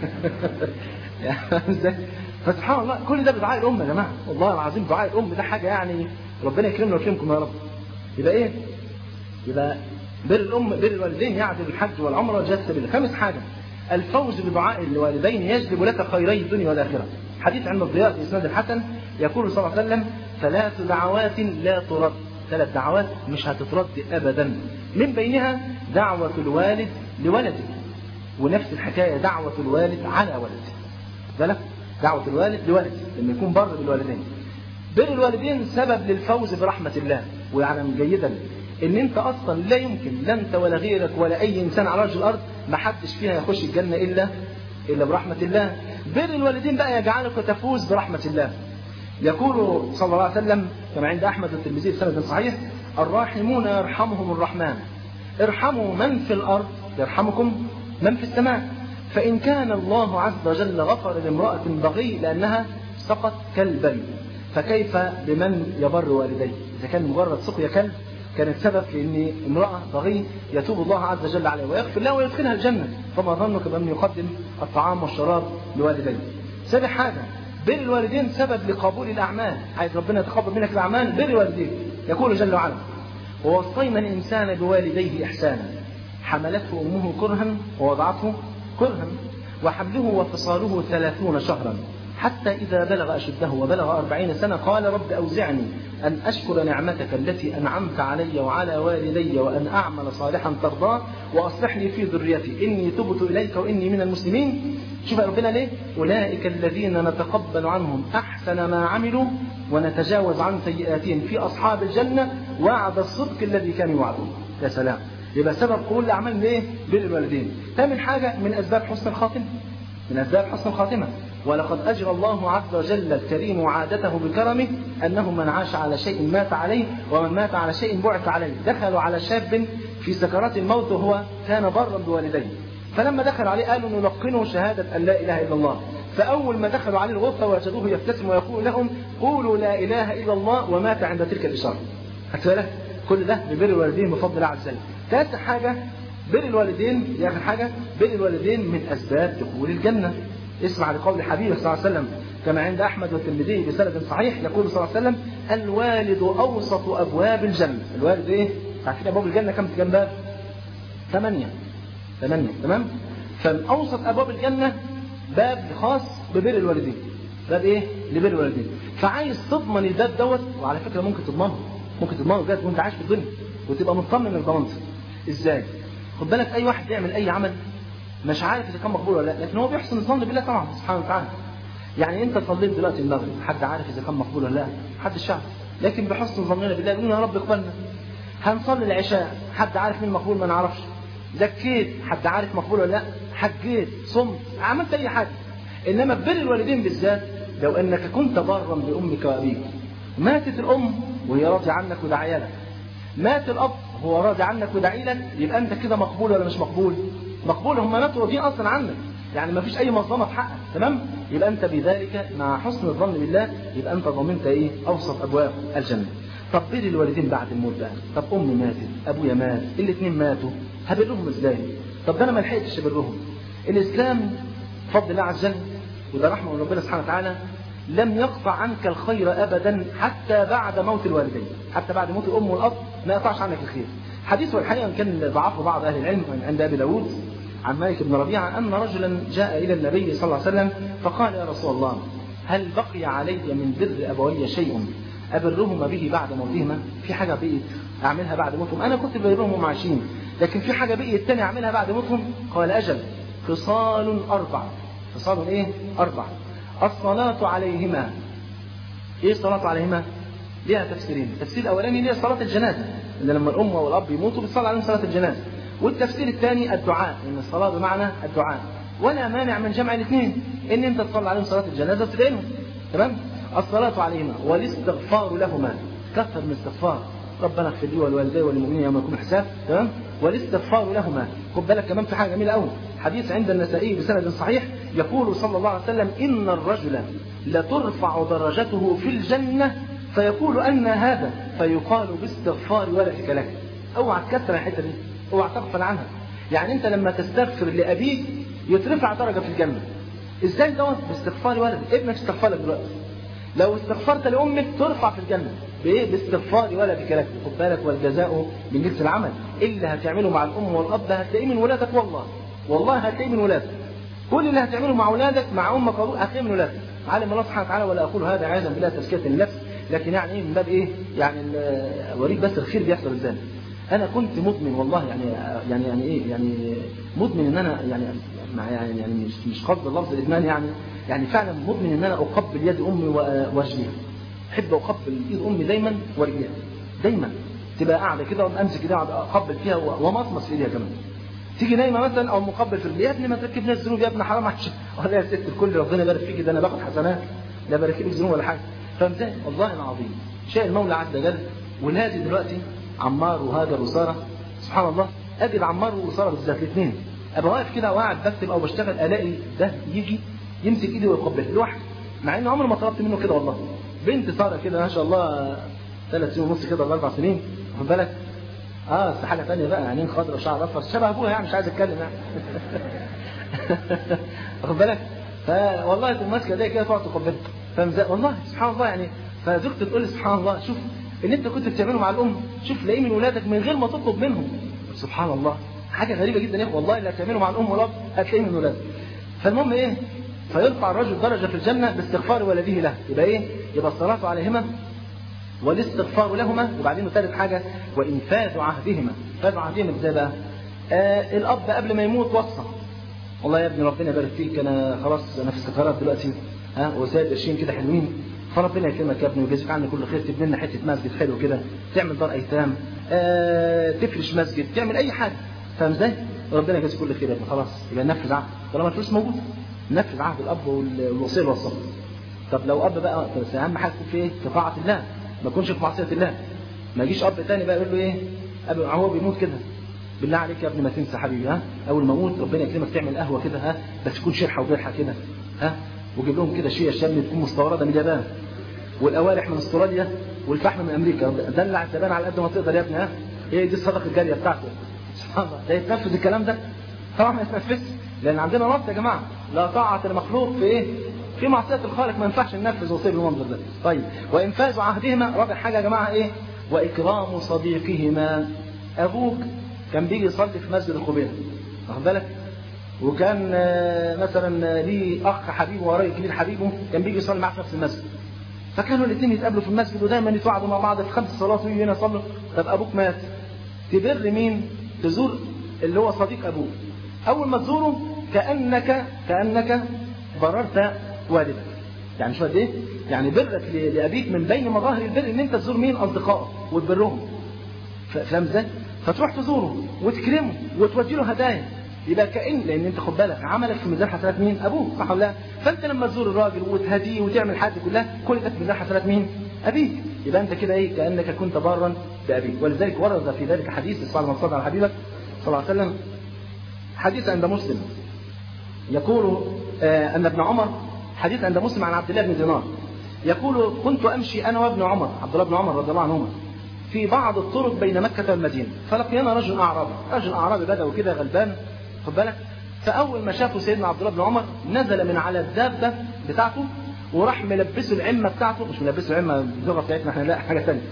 ازاي؟ فسبحان الله كل ده بدعاء الام يا جماعه والله العظيم دعاء الام ده حاجه يعني ربنا يكرمنا ويكرمكم يا رب يبقى ايه؟ يبقى بر الام بر الوالدين يعدل الحج والعمره والجهاد في سبيل الله خامس حاجه الفوز بدعاء الوالدين يجلب لك خيري الدنيا والاخره حديث عند الضياء في اسناد الحسن يقول صلى الله عليه وسلم ثلاث دعوات لا ترد ثلاث دعوات مش هتترد ابدا من بينها دعوه الوالد لولده ونفس الحكايه دعوه الوالد على ولده بالك دعوه الوالد لولده لما يكون بر بالوالدين بر الوالدين سبب للفوز برحمه الله ويعلم جيدا ان انت اصلا لا يمكن لا انت ولا غيرك ولا اي انسان على وجه الارض ما حدش فيها يخش الجنه الا الا برحمه الله بر الوالدين بقى يجعلك تفوز برحمه الله يقول صلى الله عليه وسلم كما عند احمد والترمذي بسند صحيح الراحمون يرحمهم الرحمن ارحموا من في الارض يرحمكم من في السماء فان كان الله عز وجل غفر لامراه بغي لانها سقط كلبا فكيف بمن يبر والديه اذا كان مجرد سقيا كلب كانت سبب في ان امراه بغي يتوب الله عز وجل عليها ويغفر لها ويدخلها الجنه فما ظنك بان يقدم الطعام والشراب لوالديه سابع حاجه بر الوالدين سبب لقبول الاعمال عايز ربنا يتقبل منك الاعمال بر الوالدين يقول جل وعلا ووصينا الانسان بوالديه احسانا حملته امه كرها ووضعته كرها وحمله وفصاله ثلاثون شهرا حتى إذا بلغ أشده وبلغ أربعين سنة قال رب أوزعني أن أشكر نعمتك التي أنعمت علي وعلى والدي وأن أعمل صالحا ترضاه وأصلح لي في ذريتي إني تبت إليك وإني من المسلمين شوف ربنا ليه أولئك الذين نتقبل عنهم أحسن ما عملوا ونتجاوز عن سيئاتهم في أصحاب الجنة وعد الصدق الذي كانوا يوعدون يا سلام يبقى سبب قبول الأعمال ليه؟ بالوالدين ثامن حاجة من أسباب حسن الخاتمة من أسباب حسن الخاتمة ولقد أجرى الله عز وجل الكريم عادته بكرمه أنه من عاش على شيء مات عليه ومن مات على شيء بعث عليه دخلوا على شاب في سكرات الموت وهو كان برا بوالديه فلما دخلوا عليه قالوا نلقنه شهادة أن لا إله إلا الله فأول ما دخلوا عليه الغرفة وجدوه يبتسم ويقول لهم قولوا لا إله إلا الله ومات عند تلك الإشارة خدت بالك كل ده ببر الوالدين بفضل الله عز وجل ثالث حاجة بر الوالدين دي آخر حاجة بر الوالدين من أسباب دخول الجنة اسمع لقول حبيبه صلى الله عليه وسلم كما عند أحمد والترمذي بسند صحيح يقول صلى الله عليه وسلم الوالد أوسط أبواب الجنة الوالد إيه؟ عارفين أبواب الجنة كم كم باب؟ ثمانية ثمانية تمام؟ فأوسط أبواب الجنة باب خاص ببر الوالدين باب إيه؟ لبر الوالدين فعايز تضمن الباب دوت وعلى فكرة ممكن تضمنه ممكن تضمنه بجد وأنت عايش في الدنيا وتبقى مطمن انك ضمنته ازاي؟ خد بالك أي واحد يعمل أي عمل مش عارف إذا كان مقبول ولا لا لكن هو بيحسن الظن بالله طبعا سبحانه وتعالى يعني انت صليت دلوقتي المغرب حد عارف اذا كان مقبول ولا لا حد الشعب لكن بحسن ظننا بالله يقولون يا رب اقبلنا هنصلي العشاء حد عارف مين مقبول ما نعرفش زكيت حد عارف مقبول ولا لا حجيت صمت عملت اي حاجه انما بر الوالدين بالذات لو انك كنت برا بامك وابيك ماتت الام وهي راضيه عنك وداعيه لك مات الاب هو راضي عنك وداعي لك يبقى انت كده مقبول ولا مش مقبول مقبول هم ماتوا راضيين اصلا عنك يعني ما فيش اي مظلمه في حقك تمام يبقى انت بذلك مع حسن الظن بالله يبقى انت ضمنت ايه اوسط ابواب الجنه طب بر الوالدين بعد الموت بقى طب امي ماتت ابويا مات الاثنين ماتوا هبرهم ازاي طب ده انا ما لحقتش ابرهم الاسلام بفضل الله عز وجل وده رحمه من ربنا سبحانه وتعالى لم يقطع عنك الخير ابدا حتى بعد موت الوالدين حتى بعد موت الام والاب ما يقطعش عنك الخير حديث والحقيقه كان ضعفه بعض اهل العلم عند ابي داود عن مالك بن ربيعه ان رجلا جاء الى النبي صلى الله عليه وسلم فقال يا رسول الله هل بقي علي من بر ابوي شيء ابرهما به بعد موتهما في حاجه بقيت اعملها بعد موتهم انا كنت ببرهم وهم عايشين لكن في حاجه بقيت تاني اعملها بعد موتهم قال اجل خصال اربع خصال ايه اربع الصلاه عليهما ايه الصلاه عليهما ليها تفسيرين التفسير الاولاني ليها صلاه الجنازه ان لما الام والاب يموتوا بتصلي عليهم صلاه الجنازه والتفسير الثاني الدعاء ان الصلاه بمعنى الدعاء ولا مانع من جمع الاثنين ان انت تصلي عليهم صلاه الجنازه وتدعي لهم تمام الصلاه عليهما والاستغفار لهما كثر من الاستغفار ربنا اغفر لي ولوالدي وللمؤمنين يوم يقوم الحساب تمام والاستغفار لهما خد بالك كمان في حاجه جميله قوي حديث عند النسائي بسند صحيح يقول صلى الله عليه وسلم ان الرجل لترفع درجته في الجنه فيقول أن هذا فيقال باستغفار ولدك لك اوعى تكثر الحته دي اوعى تغفل عنها يعني انت لما تستغفر لابيك يترفع درجه في الجنه ازاي دوت باستغفار ولدك ابنك استغفر لك دلوقتي لو استغفرت لامك ترفع في الجنه بايه باستغفار ولدك لك خد بالك والجزاء من جنس العمل اللي هتعمله مع الام والاب هتلاقيه من ولادك والله والله هتلاقيه من ولادك كل اللي هتعمله مع اولادك مع امك وابوك هتلاقيه من ولادك علم الله سبحانه وتعالى ولا اقول هذا عياذا بالله تزكيه النفس لكن يعني ايه من باب ايه يعني اوريك بس الخير بيحصل ازاي انا كنت مدمن والله يعني يعني يعني ايه يعني مدمن ان انا يعني مع يعني يعني مش مش قصد اللفظ الادمان يعني يعني فعلا مدمن ان انا اقبل يد امي وارجليها احب اقبل ايد امي دايما ورجليها دايما تبقى قاعده كده وامسك كده اقبل فيها ومصمص في ايديها كمان تيجي نايمه مثلا او مقبل في رجليها يا ابني ما تركبناش ذنوب يا ابني حرام عشان ولا يا ست الكل ربنا يبارك فيك ده انا باخد حسنات لا بارك فيك ذنوب ولا حاجه فهمت والله العظيم شاء المولى عز وجل ولادي دلوقتي عمار وهاجر وساره سبحان الله اجد عمار وساره بالذات الاثنين ابقى واقف كده وقاعد بكتب او بشتغل الاقي ده يجي يمسك ايدي ويقبل لوحده مع ان عمري ما طلبت منه كده والله بنت ساره كده ما شاء الله ثلاث سنين ونص كده ولا اربع سنين واخد بالك اه بس حاجه ثانيه بقى عينين خضرا وشعر اصفر شبه ابوها يعني مش عايز اتكلم يعني واخد بالك فوالله تقوم ماسكه ايديها كده تقعد تقبلها فاهم والله سبحان الله يعني فزوجتي تقول لي سبحان الله شوف اللي انت كنت بتعمله مع الام شوف لاقيه من ولادك من غير ما تطلب منهم سبحان الله حاجه غريبه جدا يا اخي والله اللي هتعمله مع الام والاب هتلاقيه من ولادك فالمهم ايه فيرفع الرجل درجه في الجنه باستغفار ولده له يبقى ايه يبقى الصلاه عليهما والاستغفار لهما وبعدين ثالث حاجه وانفاذ عهدهما انفاذ عهدهما ازاي بقى آه الاب قبل ما يموت وصى والله يا ابني ربنا يبارك فيك انا خلاص انا في السفرات دلوقتي ها وسايب قرشين كده حلوين فربنا يكرمك يا ابني ويجازيك عني كل خير تبني لنا حته مسجد حلو كده تعمل دار ايتام آه تفرش مسجد تعمل اي حاجه فاهم ازاي؟ ربنا يجازيك كل خير يا ابني خلاص يبقى نفذ عقد طالما الفلوس موجوده نفذ عهد الاب والوصيه والوصيه طب لو اب بقى بس اهم حاجه تكون في ايه؟ في طاعه الله ما يكونش في معصيه الله ما يجيش اب تاني بقى يقول له ايه؟ اب هو بيموت كده بالله عليك يا ابني ما تنسى حبيبي ها اول ما اموت ربنا يكرمك تعمل قهوه كده ها بس تكون شرحه وبرحه كده ها وجيب لهم كده شيء الشام تكون مستورده من اليابان والقوارح من استراليا والفحم من امريكا دلع الزبائن على قد ما تقدر يا ابني ها هي دي الصدقه الجاريه بتاعته سبحان الله ده يتنفذ الكلام ده طبعا ما يتنفذش لان عندنا نص يا جماعه لا طاعه المخلوق في ايه في معصيه الخالق ما ينفعش ننفذ وصيه بالمنظر ده طيب وانفاذ عهدهما رابع حاجه يا جماعه ايه واكرام صديقهما ابوك كان بيجي يصلي في مسجد الخبيره واخد بالك وكان مثلا ليه اخ حبيبه وراي كبير حبيبه كان بيجي يصلي معاه في نفس المسجد فكانوا الاثنين يتقابلوا في المسجد ودايما يتوعدوا مع بعض في خمس صلوات ويجوا هنا يصلوا طب ابوك مات تبر مين؟ تزور اللي هو صديق ابوك اول ما تزوره كانك كانك بررت والدك يعني شو قد ايه؟ يعني برك لابيك من بين مظاهر البر ان انت تزور مين؟ اصدقائه وتبرهم فاهم ازاي؟ فتروح تزوره وتكرمه وتودي له هدايا يبقى كأن لأن أنت خد بالك عملك في ميزان حسنات مين؟ أبوك صح ولا لا؟ فأنت لما تزور الراجل وتهديه وتعمل حاجة كلها كل ده في ميزان حسنات مين؟ أبيك يبقى أنت كده إيه؟ كأنك كنت بارا بأبيك ولذلك ورد في ذلك حديث اسمع لما صلى على حبيبك صلى الله عليه وسلم حديث عند مسلم يقول آه أن ابن عمر حديث عند مسلم عن عبد الله بن دينار يقول كنت أمشي أنا وابن عمر عبد الله بن عمر رضي الله عنهما في بعض الطرق بين مكة والمدينة فلقينا رجل أعرابي رجل أعرابي بدوي كده غلبان خد بالك فأول ما شافه سيدنا عبد الله بن عمر نزل من على الدابة بتاعته وراح ملبسه العمة بتاعته مش ملبسه العمة باللغة بتاعتنا احنا لا حاجة ثانية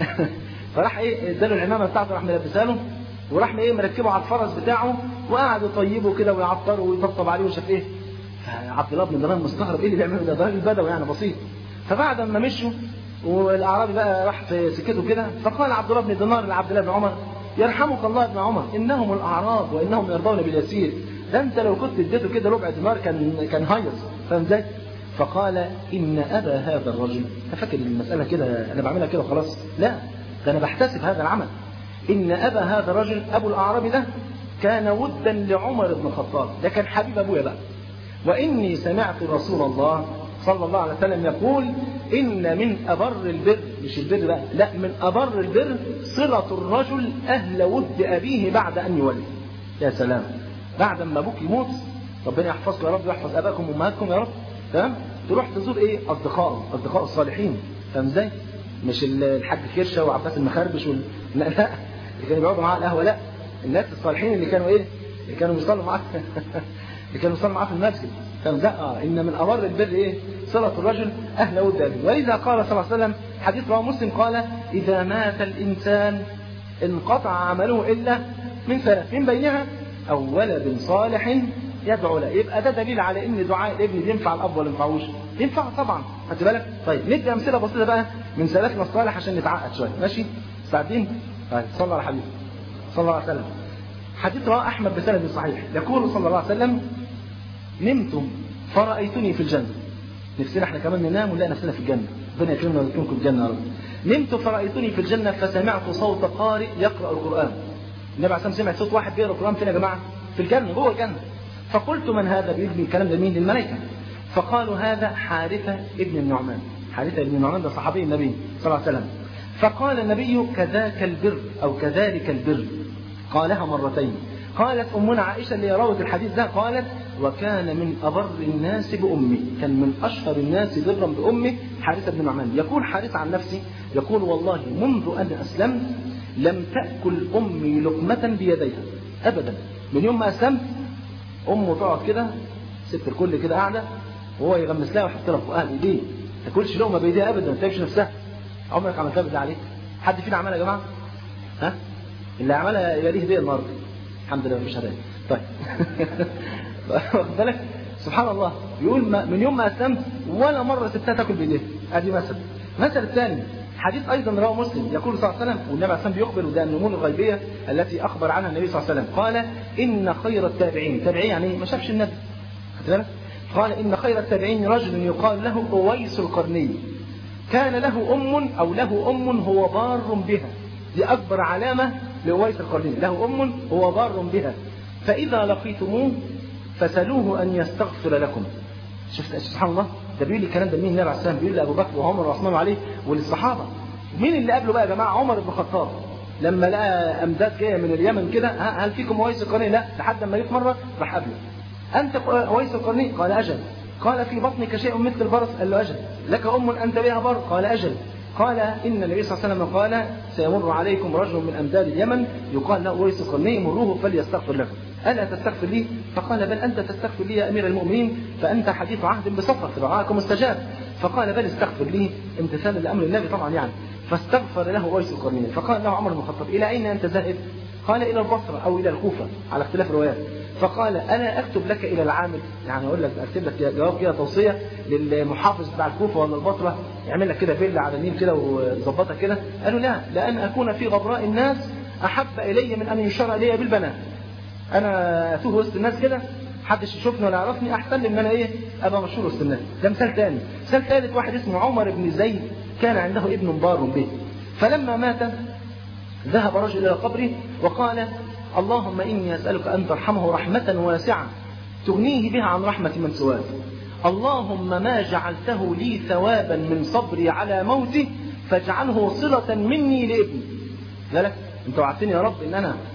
فراح ايه اداله العمامة بتاعته راح ملبسها له وراح ايه مركبه على الفرس بتاعه وقعد يطيبه كده ويعطره ويطبطب عليه وشاف ايه عبد الله بن دينار مستغرب ايه اللي بيعمله ده ده راجل بدوي يعني بسيط فبعد ما مشوا والاعرابي بقى راح في سكته كده فقال عبد الله بن دينار لعبد الله بن عمر يرحمك الله ابن عمر انهم الاعراب وانهم يرضون باليسير ده انت لو كنت اديته كده ربع دينار كان كان هيص فاهم ازاي؟ فقال ان ابا هذا الرجل فاكر المساله كده انا بعملها كده وخلاص لا ده انا بحتسب هذا العمل ان ابا هذا الرجل ابو الاعرابي ده كان ودا لعمر بن الخطاب ده كان حبيب ابويا بقى واني سمعت رسول الله صلى الله عليه وسلم يقول إن من أبر البر مش البر بقى لا من أبر البر صلة الرجل أهل ود أبيه بعد أن يولد يا سلام بعد ما أبوك يموت ربنا يحفظكم يا رب ويحفظ أباكم وأمهاتكم يا رب تمام تروح تزور إيه أصدقائه أصدقاء الصالحين فاهم إزاي مش الحاج كرشة وعباس المخربش وال... لا لا اللي كانوا بيقعدوا معاه القهوة لا الناس الصالحين اللي كانوا إيه اللي كانوا بيصلوا معاه اللي كانوا بيصلوا معاه في المسجد فاهم ده آه إن من أبر البر إيه صلة الرجل أهل ود أبيه ولذا قال صلى الله عليه وسلم حديث رواه مسلم قال إذا مات الإنسان انقطع عمله إلا من ثلاث من بينها أو ولد صالح يدعو له يبقى ده دليل على ان دعاء الابن ينفع الاب ولا ينفعوش ينفع طبعا خدت بالك طيب ندي امثله بسيطه بقى من سلفنا الصالح عشان نتعقد شويه ماشي ساعتين طيب صلى على حبيبي صلى الله عليه وسلم حديث رواه احمد بسند صحيح يقول صلى الله عليه وسلم نمتم فرأيتني في الجنة نفسنا احنا كمان ننام ونلاقي نفسنا في الجنة ربنا يكرمنا ويكرمكم في الجنة يا رب نمت فرأيتني في الجنة فسمعت صوت قارئ يقرأ القرآن النبي عليه سمع صوت واحد بيقرأ القرآن فين يا جماعة في الجنة جوه الجنة فقلت من هذا بيجي الكلام ده مين للملائكة فقالوا هذا حارثة ابن النعمان حارثة ابن النعمان ده صحابي النبي صلى الله عليه وسلم فقال النبي كذاك البر أو كذلك البر قالها مرتين قالت أمنا عائشة اللي روت الحديث ده قالت وكان من أبر الناس بأمي كان من أشهر الناس برا بأمه حارثة بن نعمان يقول حارثة عن نفسي يقول والله منذ أن أسلمت لم تأكل أمي لقمة بيديها أبدا من يوم ما أسلمت أمه تقعد كده ست الكل كده قاعدة وهو يغمس لها ويحط لها فوقها بإيديه ما تاكلش لقمة بإيديها أبدا ما تاكلش نفسها عمرك عملتها بالله عليك حد فينا عملها يا جماعة ها اللي عملها يبقى ليه هدية النهارده الحمد لله مفيش هدايا طيب واخد بالك سبحان الله يقول من يوم ما اسلمت ولا مره سبتها تاكل بايديها ادي مثل مثل الثاني حديث ايضا رواه مسلم يقول صلى الله عليه وسلم والنبي عليه الصلاه بيخبر وده النمور الغيبيه التي اخبر عنها النبي صلى الله عليه وسلم قال ان خير التابعين تابعين يعني ما شافش النبي خدت بالك قال ان خير التابعين رجل يقال له اويس القرني كان له ام او له ام هو بار بها دي اكبر علامه لأويس القرني له أم هو بار بها فإذا لقيتموه فسألوه أن يستغفر لكم شفت سبحان الله ده بيقول لي الكلام ده مين النبي عليه السلام بيقول لأبو بكر وعمر وعثمان عليه وللصحابة مين اللي قبله بقى يا جماعة عمر بن الخطاب لما لقى أمداد جاية من اليمن كده هل فيكم ويس القرني لا لحد ما جه مرة راح قبله أنت ويس القرني قال أجل قال في بطنك شيء مثل البرص قال له أجل لك أم أنت بها بر قال أجل قال إن النبي صلى الله عليه وسلم قال سيمر عليكم رجل من أمداد اليمن يقال له ويس القرني مروه فليستغفر لكم ألا تستغفر لي فقال بل أنت تستغفر لي يا أمير المؤمنين فأنت حديث عهد بسفر دعاءكم استجاب فقال بل استغفر لي امتثالا لأمر النبي طبعا يعني فاستغفر له ويس القرنين فقال له عمر بن الخطاب إلى أين أنت ذاهب قال إلى البصرة أو إلى الكوفة على اختلاف الروايات فقال أنا أكتب لك إلى العامل يعني أقول لك أكتب لك جواب كده توصية للمحافظ بتاع الكوفة ولا البصرة يعمل لك كده فيلا على النيل كده ويظبطها كده قالوا لا لأن أكون في غبراء الناس أحب إلي من أن يشار إلي بالبنات أنا أتوه وسط الناس كده محدش يشوفني ولا يعرفني أحسن لي إن أنا إيه أبقى مشهور وسط الناس ده مثال ثاني مثال ثالث واحد اسمه عمر بن زيد كان عنده ابن بار به فلما مات ذهب رجل إلى قبره وقال اللهم إني أسألك أن ترحمه رحمة واسعة تغنيه بها عن رحمة من سواك اللهم ما جعلته لي ثوابا من صبري على موته فاجعله صلة مني لابني ذلك انت وعدتني يا رب ان انا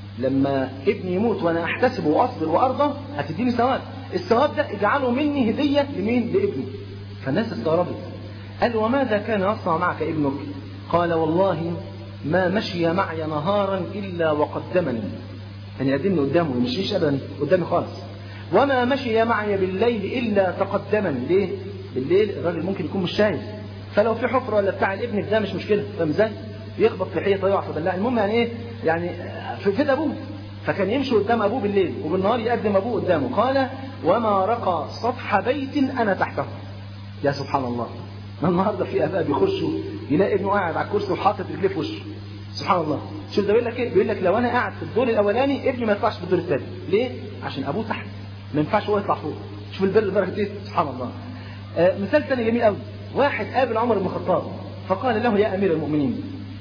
لما ابني يموت وانا احتسب واصبر وارضى هتديني ثواب الثواب ده اجعله مني هدية لمين لابني فالناس استغربت قال وماذا كان يصنع معك ابنك قال والله ما مشي معي نهارا إلا وقدمني يعني يقدمني قدامه ما يمشيش أبدا قدامي خالص وما مشي معي بالليل إلا تقدمني ليه؟ بالليل الراجل ممكن يكون مش شايف فلو في حفرة ولا بتاع الابن ده مش مشكلة فاهم ازاي؟ يخبط في حيطة يقع في بلاع المهم يعني ايه؟ يعني في فدا أبوه فكان يمشي قدام أبوه بالليل وبالنهار يقدم أبوه قدامه قال وما رقى سطح بيت أنا تحته يا سبحان الله النهارده في اباء بيخشوا يلاقي ابنه قاعد على الكرسي وحاطط رجليه في وشه سبحان الله شوف ده بيقول لك ايه بيقول لك لو انا قاعد في الدور الاولاني ابني ما يطلعش في الدور الثاني ليه عشان ابوه تحت ما ينفعش هو يطلع فوق شوف البر لدرجه ايه سبحان الله آه مثال ثاني جميل قوي واحد قابل عمر بن الخطاب فقال له يا امير المؤمنين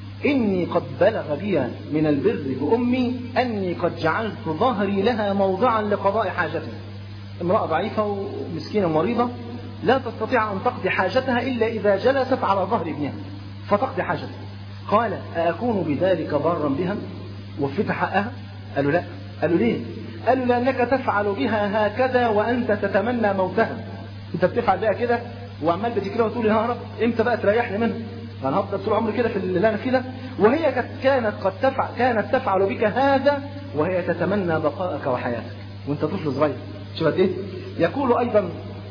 إني قد بلغ بي من البر بأمي أني قد جعلت ظهري لها موضعا لقضاء حاجتي امرأة ضعيفة ومسكينة مريضة لا تستطيع أن تقضي حاجتها إلا إذا جلست على ظهر ابنها فتقضي حاجتها قال أكون بذلك بارا بها وفيت حقها قالوا لا قالوا ليه قالوا لأنك تفعل بها هكذا وأنت تتمنى موتها أنت بتفعل بها كده وعمال بتكره وتقول يا رب امتى بقى تريحني منها انا هفضل طول عمري كده في اللي انا فيه ده وهي كانت قد تفعل كانت تفعل بك هذا وهي تتمنى بقائك وحياتك وانت طفل صغير شوف ايه يقول ايضا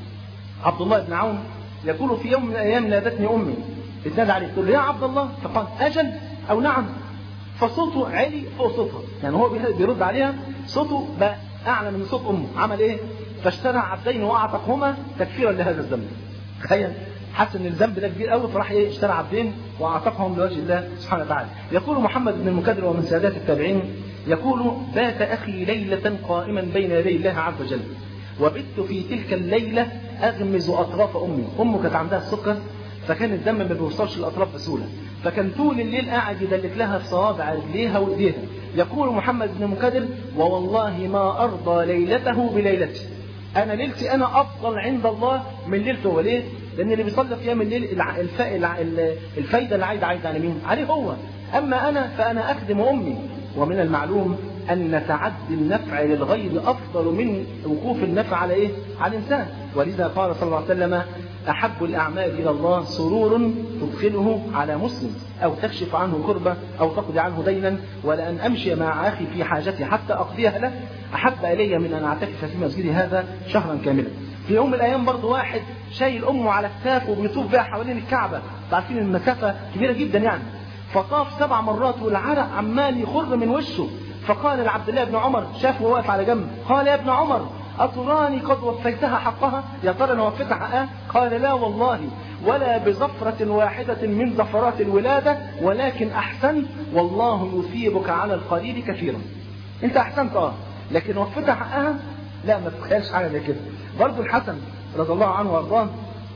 عبد الله بن عون يقول في يوم من الايام نادتني امي اتنادى عليه تقول يا عبد الله فقال اجل او نعم فصوته عالي فوق صوتها يعني هو بيرد عليها صوته بقى اعلى من صوت امه عمل ايه فاشترى عبدين واعتقهما تكفيرا لهذا الذنب تخيل حس ان الذنب ده كبير قوي فراح ايه اشترى عبدين واعتقهم لوجه الله سبحانه وتعالى يقول محمد بن المكدر ومن سادات التابعين يقول بات اخي ليله قائما بين يدي الله عز وجل وبت في تلك الليله اغمز اطراف امي امه كانت عندها السكر فكان الدم ما بيوصلش للاطراف بسهوله فكان طول الليل قاعد يدلك لها في صوابع رجليها وايديها يقول محمد بن المكدر ووالله ما ارضى ليلته بليلتي انا ليلتي انا افضل عند الله من ليلته هو ليه لان اللي بيصلي قيام الليل الع... الف... الع... الفايده اللي عايد عايد على مين عليه هو اما انا فانا اخدم امي ومن المعلوم ان تعدي النفع للغير افضل من وقوف النفع على ايه على الانسان ولذا قال صلى الله عليه وسلم احب الاعمال الى الله سرور تدخله على مسلم او تكشف عنه كربه او تقضي عنه دينا ولان امشي مع اخي في حاجتي حتى اقضيها له احب الي من ان اعتكف في مسجدي هذا شهرا كاملا في يوم من الايام برضه واحد شايل امه على كتافه وبيطوف بيها حوالين الكعبه عارفين المسافه كبيره جدا يعني فطاف سبع مرات والعرق عمال يخر من وشه فقال لعبد الله بن عمر شافه واقف على جنب قال يا ابن عمر أتراني قد وفيتها حقها يا ترى انا وفيتها حقها قال لا والله ولا بزفرة واحدة من زفرات الولادة ولكن أحسنت والله يثيبك على القليل كثيرا انت أحسنت اه لكن وفيتها حقها لا ما تتخيلش حاجة زي كده برضه الحسن رضي الله عنه وارضاه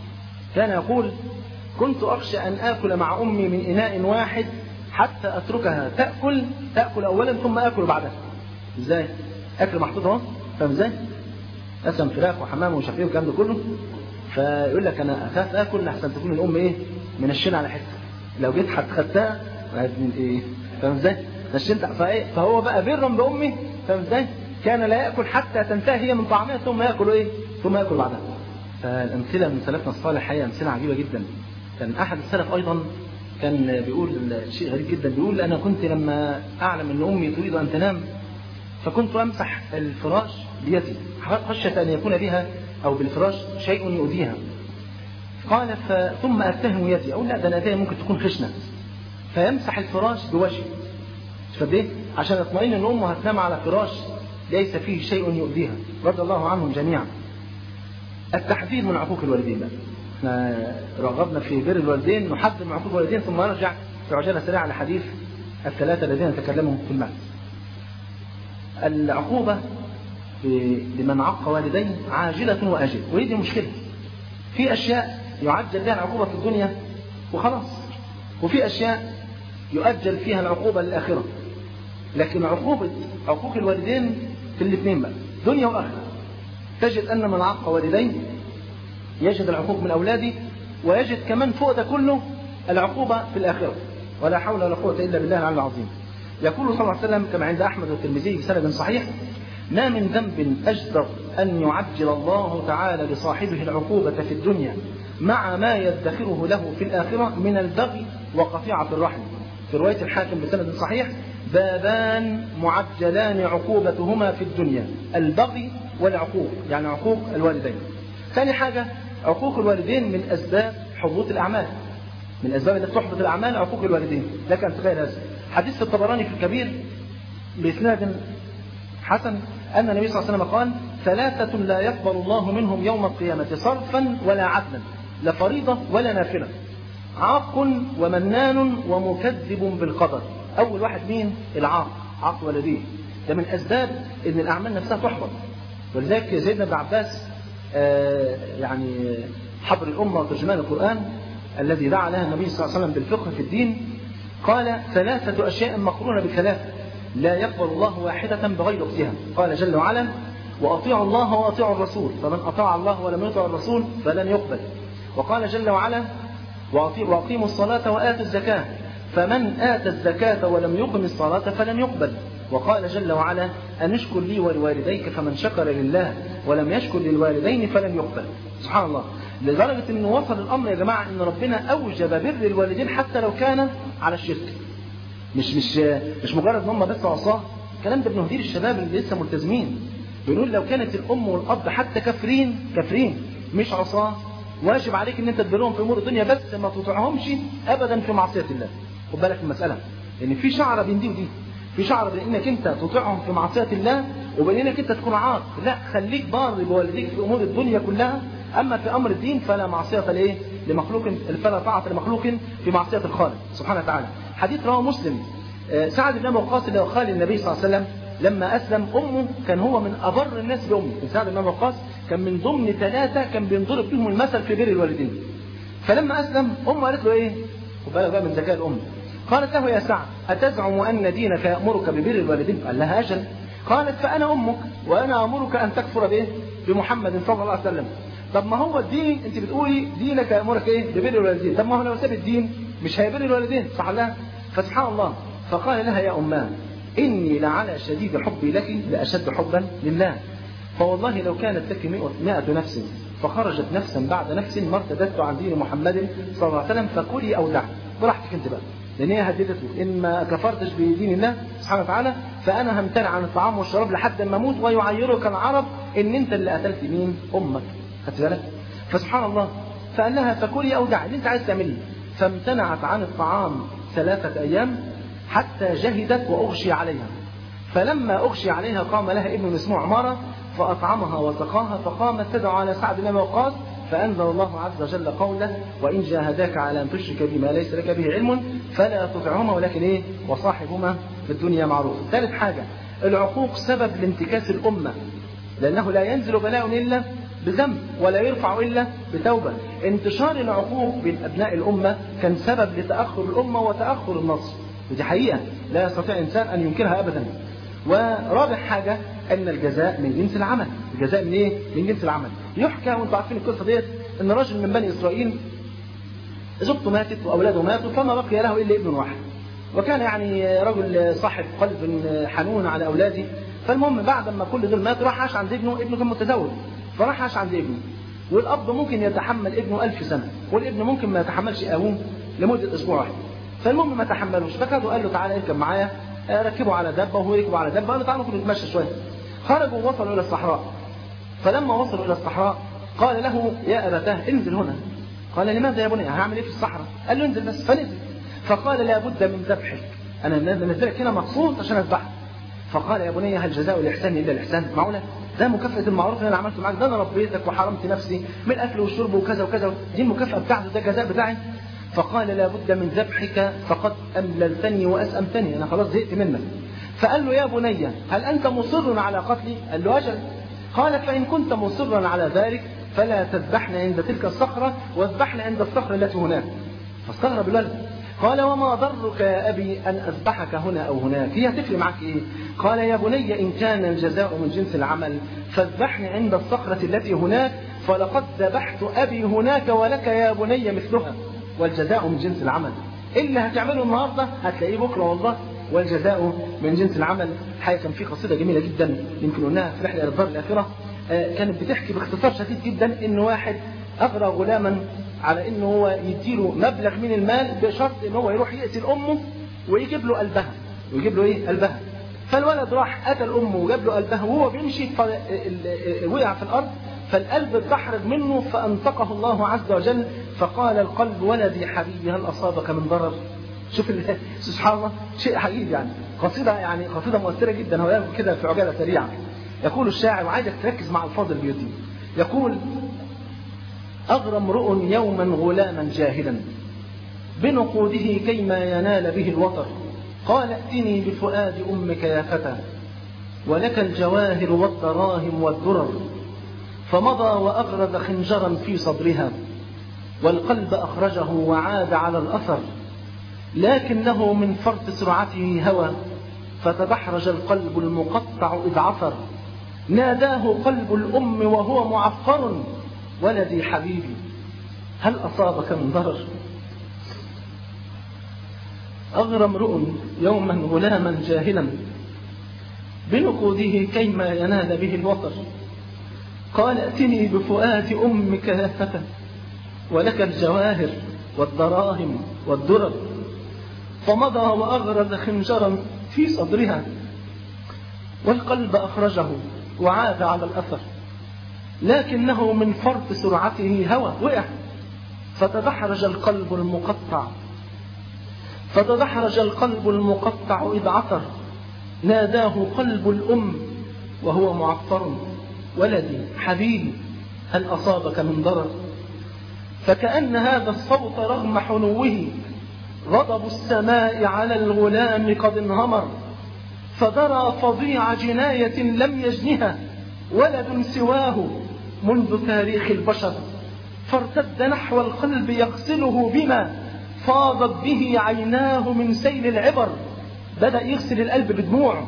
كان يقول كنت أخشى أن آكل مع أمي من إناء واحد حتى أتركها تأكل تأكل أولا ثم آكل بعدها إزاي؟ أكل محطوط أهو فاهم إزاي؟ قسم فراخ وحمام ومش عارف ايه والكلام ده كله فيقول لك انا اخاف اكل لحسن تكون الام ايه منشنه على حته لو جيت حد خدتها من ايه فاهم ازاي؟ نشنت فايه فهو بقى برا بامه فاهم ازاي؟ كان لا ياكل حتى تنتهي هي من طعامها ثم ياكل ايه؟ ثم ياكل بعدها. فالامثله من سلفنا الصالح هي امثله عجيبه جدا. كان احد السلف ايضا كان بيقول شيء غريب جدا بيقول انا كنت لما اعلم ان امي تريد ان تنام فكنت امسح الفراش بيدي خشيه ان يكون بها او بالفراش شيء يؤذيها. قال ثم اتهم يدي اقول لا ده انا ممكن تكون خشنه فيمسح الفراش بوجهه فده ايه؟ عشان يطمئن ان امه هتنام على فراش ليس فيه شيء يؤذيها رضي الله عنهم جميعا التحذير من عقوق الوالدين بقى احنا رغبنا في بر الوالدين نحذر من عقوق الوالدين ثم نرجع في عجاله سريعه لحديث الثلاثه الذين تكلموا في المعنى العقوبه لمن عق والديه عاجله واجله وهي دي مشكله في اشياء يعجل بها العقوبه في الدنيا وخلاص وفي اشياء يؤجل فيها العقوبه للاخره لكن عقوبة عقوق الوالدين في الاثنين بقى دنيا وآخرة تجد أن من عق والديه يجد العقوق من أولاده ويجد كمان فوق ده كله العقوبة في الآخرة ولا حول ولا قوة إلا بالله العلي العظيم يقول صلى الله عليه وسلم كما عند أحمد والترمذي بسند صحيح ما من ذنب أجدر أن يعجل الله تعالى لصاحبه العقوبة في الدنيا مع ما يدخره له في الآخرة من البغي وقطيعة الرحم في رواية الحاكم بسند صحيح بابان معجلان عقوبتهما في الدنيا البغي والعقوق يعني عقوق الوالدين ثاني حاجة عقوق الوالدين من أسباب حبوط الأعمال من الأسباب التي تحبط الأعمال عقوق الوالدين لك أن تتخيل هذا حديث في الطبراني في الكبير بإسناد حسن أن النبي صلى الله عليه وسلم قال ثلاثة لا يقبل الله منهم يوم القيامة صرفا ولا عدلا لا فريضة ولا نافلة عاق ومنان ومكذب بالقدر أول واحد مين؟ العاق عاق والديه ده من أسباب إن الأعمال نفسها تحبط ولذلك سيدنا ابن عباس آه يعني حبر الأمة وترجمان القرآن الذي دعا لها النبي صلى الله عليه وسلم بالفقه في الدين قال ثلاثة أشياء مقرونة بثلاثة لا يقبل الله واحدة بغير أختها قال جل وعلا وأطيعوا الله وأطيعوا الرسول فمن أطاع الله ولم يطع الرسول فلن يقبل وقال جل وعلا وأقيموا الصلاة وآتوا الزكاة فمن آتى الزكاة ولم يقم الصلاة فلن يقبل وقال جل وعلا أن اشكر لي ولوالديك فمن شكر لله ولم يشكر للوالدين فلن يقبل سبحان الله لدرجة أنه وصل الأمر يا جماعة أن ربنا أوجب بر الوالدين حتى لو كان على الشرك مش مش مش مجرد ان هم بس عصاه الكلام ده بنهدير الشباب اللي لسه ملتزمين بنقول لو كانت الام والاب حتى كافرين كافرين مش عصاه واجب عليك ان انت تبرهم في امور الدنيا بس ما تطيعهمش ابدا في معصيه الله خد بالك من المساله لان في شعره بين دي ودي في شعره بين انك انت تطيعهم في معصيه الله وبين انك انت تكون عاق لا خليك بار بوالديك في امور الدنيا كلها اما في امر الدين فلا معصيه لايه لمخلوق فلا طاعه لمخلوق في معصيه الخالق سبحانه وتعالى حديث رواه مسلم سعد بن ابي وقاص اللي هو خالد النبي صلى الله عليه وسلم لما اسلم امه كان هو من ابر الناس بامه سعد بن ابي وقاص كان من ضمن ثلاثه كان بينضرب فيهم المثل في بر الوالدين فلما اسلم امه قالت له ايه خد بالك بقى من ذكاء الام قالت له يا سعد اتزعم ان دينك يامرك ببر الوالدين قال لها اجل قالت فانا امك وانا امرك ان تكفر بايه بمحمد صلى الله عليه وسلم طب ما هو الدين انت بتقولي دينك يامرك ايه ببر الوالدين طب ما هو لو ساب الدين مش هيبر الوالدين صح لا فسبحان الله فقال لها يا أماه إني لعلى شديد حبي لك لأشد حبا لله فوالله لو كانت لك مئة نفس فخرجت نفسا بعد نفس ما ارتدت عن دين محمد صلى الله عليه وسلم فكلي أو دعي براحتك انت بقى لأن هي هددته إن ما كفرتش بدين الله سبحانه وتعالى فأنا همتنع عن الطعام والشراب لحد ما أموت ويعيرك العرب إن أنت اللي قتلت مين؟ أمك خدت بالك؟ فسبحان الله فقال لها فكلي أو دعي اللي أنت عايز تعمله فامتنعت عن الطعام ثلاثة أيام حتى جهدت وأغشي عليها فلما أغشي عليها قام لها ابن اسمه عمارة فأطعمها وسقاها فقامت تدعو على سعد بن أبي وقاص فأنزل الله عز وجل قوله وإن جاهداك على أن تشرك بما ليس لك به علم فلا تطعهما ولكن إيه وصاحبهما في الدنيا معروف ثالث حاجة العقوق سبب لانتكاس الأمة لأنه لا ينزل بلاء إلا بذنب ولا يرفع إلا بتوبة انتشار العقوق بين أبناء الأمة كان سبب لتأخر الأمة وتأخر النصر ودي حقيقة لا يستطيع إنسان أن ينكرها أبدا ورابع حاجة ان الجزاء من جنس العمل الجزاء من ايه من جنس العمل يحكى وانتم عارفين القصه ديت ان رجل من بني اسرائيل زوجته ماتت واولاده ماتوا فما بقي له الا ابن واحد وكان يعني رجل صاحب قلب حنون على اولاده فالمهم بعد ما كل دول ماتوا راح عاش عند ابنه ابنه كان متزوج فراح عاش عند ابنه والاب ممكن يتحمل ابنه ألف سنه والابن ممكن ما يتحملش ابوه لمده اسبوع واحد فالمهم ما تحملوش فكادوا قال له تعالى اركب معايا ركبوا على دبه وهو يركب على دبه قال له تعالى ممكن نتمشى شويه خرجوا ووصلوا الى الصحراء فلما وصلوا الى الصحراء قال له يا ابتاه انزل هنا قال لماذا يا بني هعمل ايه في الصحراء قال له انزل بس فنزل فقال لابد من ذبحك انا نزلك هنا مخصوص عشان اذبحك فقال يا بني هل جزاء الاحسان الا الاحسان معقوله ده مكافاه المعروف اللي انا عملته معاك ده انا ربيتك وحرمت نفسي من الاكل والشرب وكذا وكذا دي المكافاه بتاعته ده الجزاء بتاعي فقال لابد من ذبحك فقد امللتني واسأمتني انا خلاص زهقت منك فقال له يا بني هل انت مصر على قتلي قال له اجل قال فان كنت مصرا على ذلك فلا تذبحنا عند تلك الصخره واذبحنا عند الصخره التي هناك فاستغرب الولد قال وما ضرك يا أبي أن أذبحك هنا أو هناك هي هتفرق معك إيه قال يا بني إن كان الجزاء من جنس العمل فاذبحني عند الصخرة التي هناك فلقد ذبحت أبي هناك ولك يا بني مثلها والجزاء من جنس العمل اللي هتعمله النهارده هتلاقيه بكره والله والجزاء من جنس العمل حقيقة كان في قصيدة جميلة جدا يمكن قلناها في رحلة إلى الدار الآخرة كانت بتحكي باختصار شديد جدا إن واحد أغرى غلاما على إنه هو يديله مبلغ من المال بشرط إن هو يروح يقتل أمه ويجيب له قلبها ويجيب له إيه قلبها فالولد راح قتل أمه وجاب له قلبها وهو بيمشي وقع في الأرض فالقلب اتدحرج منه فأنطقه الله عز وجل فقال القلب ولدي حبيبي هل أصابك من ضرر شوف سبحان الله شيء عجيب يعني قصيدة يعني قصيدة مؤثرة جدا هو يقول كده في عجالة سريعة يقول الشاعر وعايزك تركز مع الفاظ البيوتي يقول أغرى امرؤ يوما غلاما جاهلا بنقوده كيما ينال به الوطر قال ائتني بفؤاد أمك يا فتى ولك الجواهر والدراهم والدرر فمضى وأغرز خنجرا في صدرها والقلب أخرجه وعاد على الأثر لكنه من فرط سرعته هوى فتبحرج القلب المقطع إذ عثر ناداه قلب الأم وهو معفر ولدي حبيبي هل أصابك من ضرر أغرى امرؤ يوما غلاما جاهلا بنقوده كيما ينال به الوطر قال ائتني بفؤاد أمك يا فتى ولك الجواهر والدراهم والدرر فمضى وأغرز خنجرا في صدرها والقلب أخرجه وعاد على الأثر لكنه من فرط سرعته هوى وقع فتدحرج القلب المقطع فتدحرج القلب المقطع إذ عثر ناداه قلب الأم وهو معطر ولدي حبيبي هل أصابك من ضرر فكأن هذا الصوت رغم حنوه غضب السماء على الغلام قد انهمر فدرى فظيع جناية لم يجنها ولد سواه منذ تاريخ البشر فارتد نحو القلب يغسله بما فاضت به عيناه من سيل العبر بدأ يغسل القلب بدموع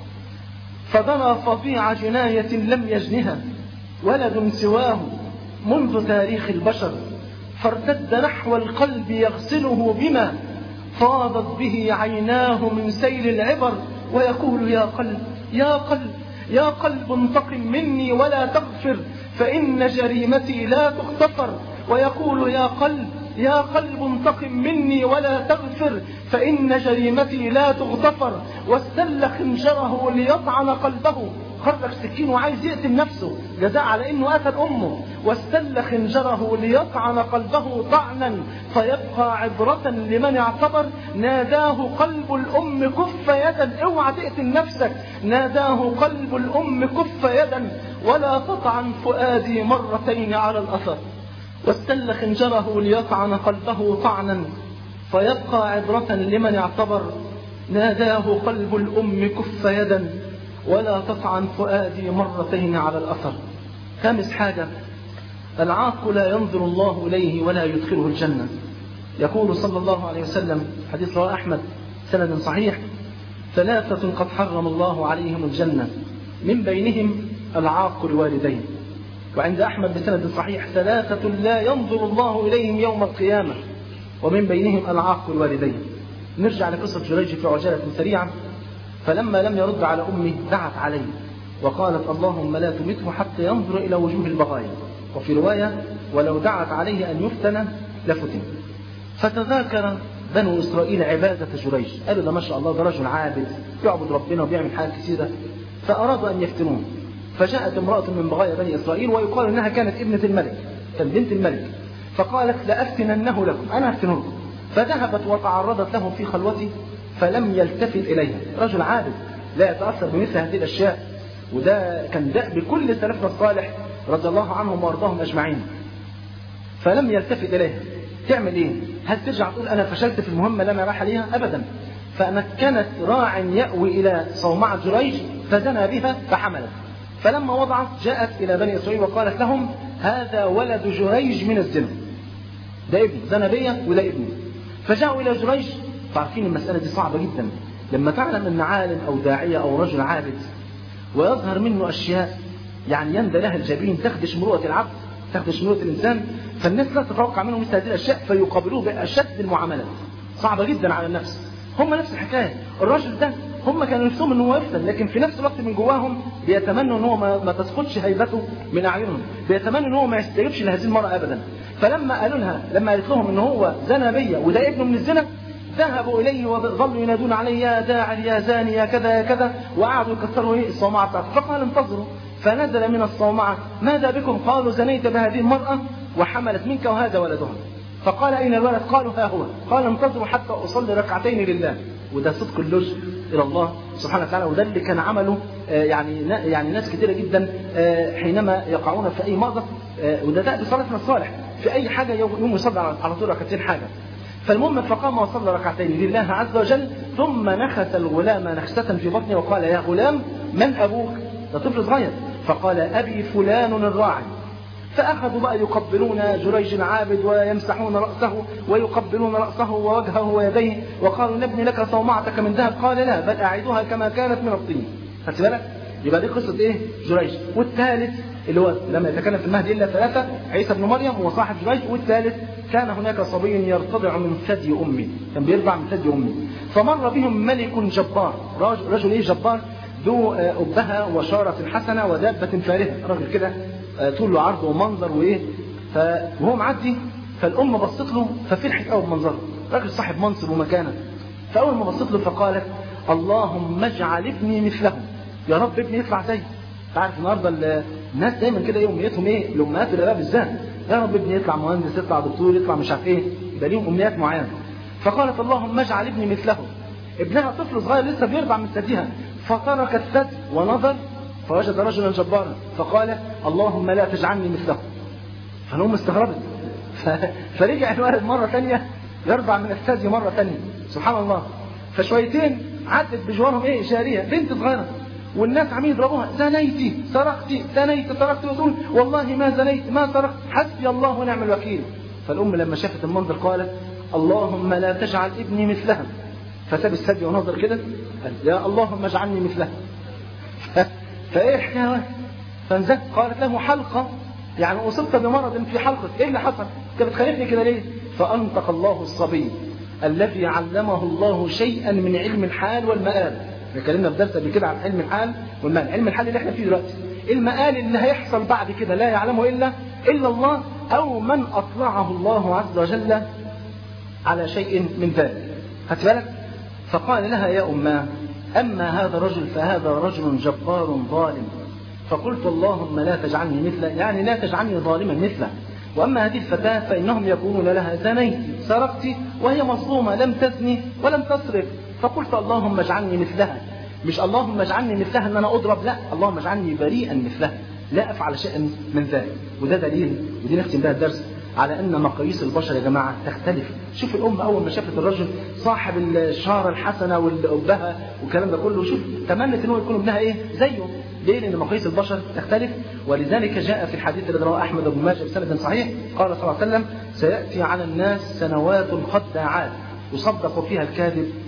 فدرى فظيع جناية لم يجنها ولد سواه منذ تاريخ البشر فارتد نحو القلب يغسله بما فاضت به عيناه من سيل العبر ويقول يا قلب يا قلب يا قلب انتقم مني ولا تغفر فإن جريمتي لا تغتفر ويقول يا قلب يا قلب انتقم مني ولا تغفر فإن جريمتي لا تغتفر واستل خنجره ليطعن قلبه خرج سكين وعايز يقتل نفسه جزاء على انه قتل امه واستل خنجره ليطعن قلبه طعنا فيبقى عبرة لمن اعتبر ناداه قلب الام كف يدا اوعى تقتل نفسك ناداه قلب الام كف يدا ولا تطعن فؤادي مرتين على الاثر واستل خنجره ليطعن قلبه طعنا فيبقى عبرة لمن اعتبر ناداه قلب الأم كف يدا ولا تطعن فؤادي مرتين على الأثر خامس حاجة العاق لا ينظر الله إليه ولا يدخله الجنة يقول صلى الله عليه وسلم حديث رواه أحمد سند صحيح ثلاثة قد حرم الله عليهم الجنة من بينهم العاق لوالديه وعند أحمد بسند صحيح ثلاثة لا ينظر الله إليهم يوم القيامة ومن بينهم العاق الوالدين نرجع لقصة جريج في عجالة سريعة فلما لم يرد على أمه دعت عليه وقالت اللهم لا تمته حتى ينظر إلى وجوه البغايا وفي رواية ولو دعت عليه أن يفتن لفتن فتذاكر بنو إسرائيل عبادة جريج قالوا ده ما شاء الله ده رجل عابد يعبد ربنا وبيعمل حاجات كثيرة فأرادوا أن يفتنوه فجاءت امرأة من بغايا بني إسرائيل ويقال أنها كانت ابنة الملك كانت بنت الملك فقالت لأفتننه لكم أنا أفتنه لكم فذهبت وتعرضت له في خلوته فلم يلتفت إليها رجل عابد لا يتأثر بمثل هذه الأشياء وده كان دأب كل سلفنا الصالح رضي الله عنهم وارضاهم أجمعين فلم يلتفت إليها تعمل إيه؟ هل ترجع تقول أنا فشلت في المهمة اللي أنا رايح عليها؟ أبدا فمكنت راع يأوي إلى صومعة جريج فزنى بها فحملت فلما وضعت جاءت إلى بني إسرائيل وقالت لهم هذا ولد جريج من الزنا ده ابن زنى بيا وده ابني فجاءوا إلى جريج فعارفين المسألة دي صعبة جدا لما تعلم أن عالم أو داعية أو رجل عابد ويظهر منه أشياء يعني يندى لها الجبين تخدش مروءة العبد تخدش مروءة الإنسان فالناس لا تتوقع منه مثل هذه الأشياء فيقابلوه بأشد المعاملات صعبة جدا على النفس هم نفس الحكاية الرجل ده هم كانوا نفسهم ان هو يفتن لكن في نفس الوقت من جواهم بيتمنوا ان هو ما, ما تسقطش هيبته من اعينهم بيتمنوا ان هو ما يستجيبش لهذه المرأة ابدا فلما قالوا لها لما قالت لهم ان هو زنى بيا وده ابنه من الزنا ذهبوا اليه وظلوا ينادون عليه يا داعر يا زاني يا كذا يا كذا وقعدوا يكسروا ايه الصومعه بتاعته فقال انتظروا فنزل من الصومعه ماذا بكم قالوا زنيت بهذه المراه وحملت منك وهذا ولدها فقال اين الولد قالوا ها هو قال انتظروا حتى اصلي ركعتين لله وده صدق اللجء الى الله سبحانه وتعالى وده اللي كان عمله يعني يعني ناس كثيره جدا حينما يقعون في اي مرض وده ده بصلاتنا الصالح في اي حاجه يوم يصلي على طول ركعتين حاجه فالمهم فقام وصلى ركعتين لله عز وجل ثم نخس الغلام نخسة في بطنه وقال يا غلام من أبوك؟ ده طفل صغير فقال أبي فلان الراعي فأخذوا بقى يقبلون جريج العابد ويمسحون رأسه ويقبلون رأسه ووجهه ويديه وقالوا نبني لك صومعتك من ذهب قال لا بل أعيدها كما كانت من الطين خدت بالك؟ يبقى دي قصة إيه؟ جريج والثالث اللي هو لما يتكلم في المهدي إلا ثلاثة عيسى بن مريم وصاحب جريج والثالث كان هناك صبي يرتضع من ثدي أمه كان بيرضع من ثدي أمه فمر بهم ملك جبار رجل, رجل إيه جبار ذو أبهة وشارة حسنة ودابة فارهة راجل كده طول له عرض ومنظر وإيه وهو معدي فالأم بصت له ففرحت قوي بمنظره راجل صاحب منصب ومكانة فأول ما بصت له فقالت اللهم اجعل ابني مثله يا رب ابني يطلع زي تعرف النهارده الناس دايما كده ايه امنيتهم ايه الامهات والاباء بالذات يا رب ابني يطلع مهندس يطلع دكتور يطلع مش عارف ايه يبقى ليهم امنيات معينه فقالت اللهم اجعل ابني مثله ابنها طفل صغير لسه بيرضع من ثديها فترك الثدي ونظر فوجد رجلا جبارا فقال اللهم لا تجعلني مثله فالام استغربت فرجع الولد مره ثانيه يرضع من الثدي مره ثانيه سبحان الله فشويتين عدت بجوارهم ايه جاريه بنت صغيره والناس عمالين يضربوها زنيتي سرقتي زنيت سرقتي وتقول والله ما زنيت ما سرقت حسبي الله ونعم الوكيل فالأم لما شافت المنظر قالت اللهم لا تجعل ابني مثلها فساب الثدي ونظر كده قال يا اللهم اجعلني مثلها فايه الحكايه فانزلت قالت له حلقه يعني اصبت بمرض في حلقك ايه اللي حصل؟ انت بتخالفني كده ليه؟ فانطق الله الصبي الذي علمه الله شيئا من علم الحال والمآل اتكلمنا في درس قبل كده عن علم الحال والمال علم الحال اللي احنا فيه دلوقتي المآل اللي هيحصل بعد كده لا يعلمه الا الا الله او من اطلعه الله عز وجل على شيء من ذلك خدت بالك فقال لها يا اماه اما هذا الرجل فهذا رجل جبار ظالم فقلت اللهم لا تجعلني مثله يعني لا تجعلني ظالما مثله واما هذه الفتاه فانهم يقولون لها زنيت سرقت وهي مظلومه لم تزني ولم تسرق فقلت اللهم اجعلني مثلها مش اللهم اجعلني مثلها ان انا اضرب لا اللهم اجعلني بريئا مثلها لا افعل شيئا من ذلك وده دليل ودي نختم بها الدرس على ان مقاييس البشر يا جماعه تختلف شوف الام اول ما شافت الرجل صاحب الشاره الحسنه والابهه والكلام ده كله شوف تمنت ان هو يكون ابنها ايه زيه ليه؟ لأن مقاييس البشر تختلف ولذلك جاء في الحديث الذي رواه أحمد بن ماجه بسند صحيح قال صلى الله عليه وسلم سيأتي على الناس سنوات خداعات يصدق فيها الكاذب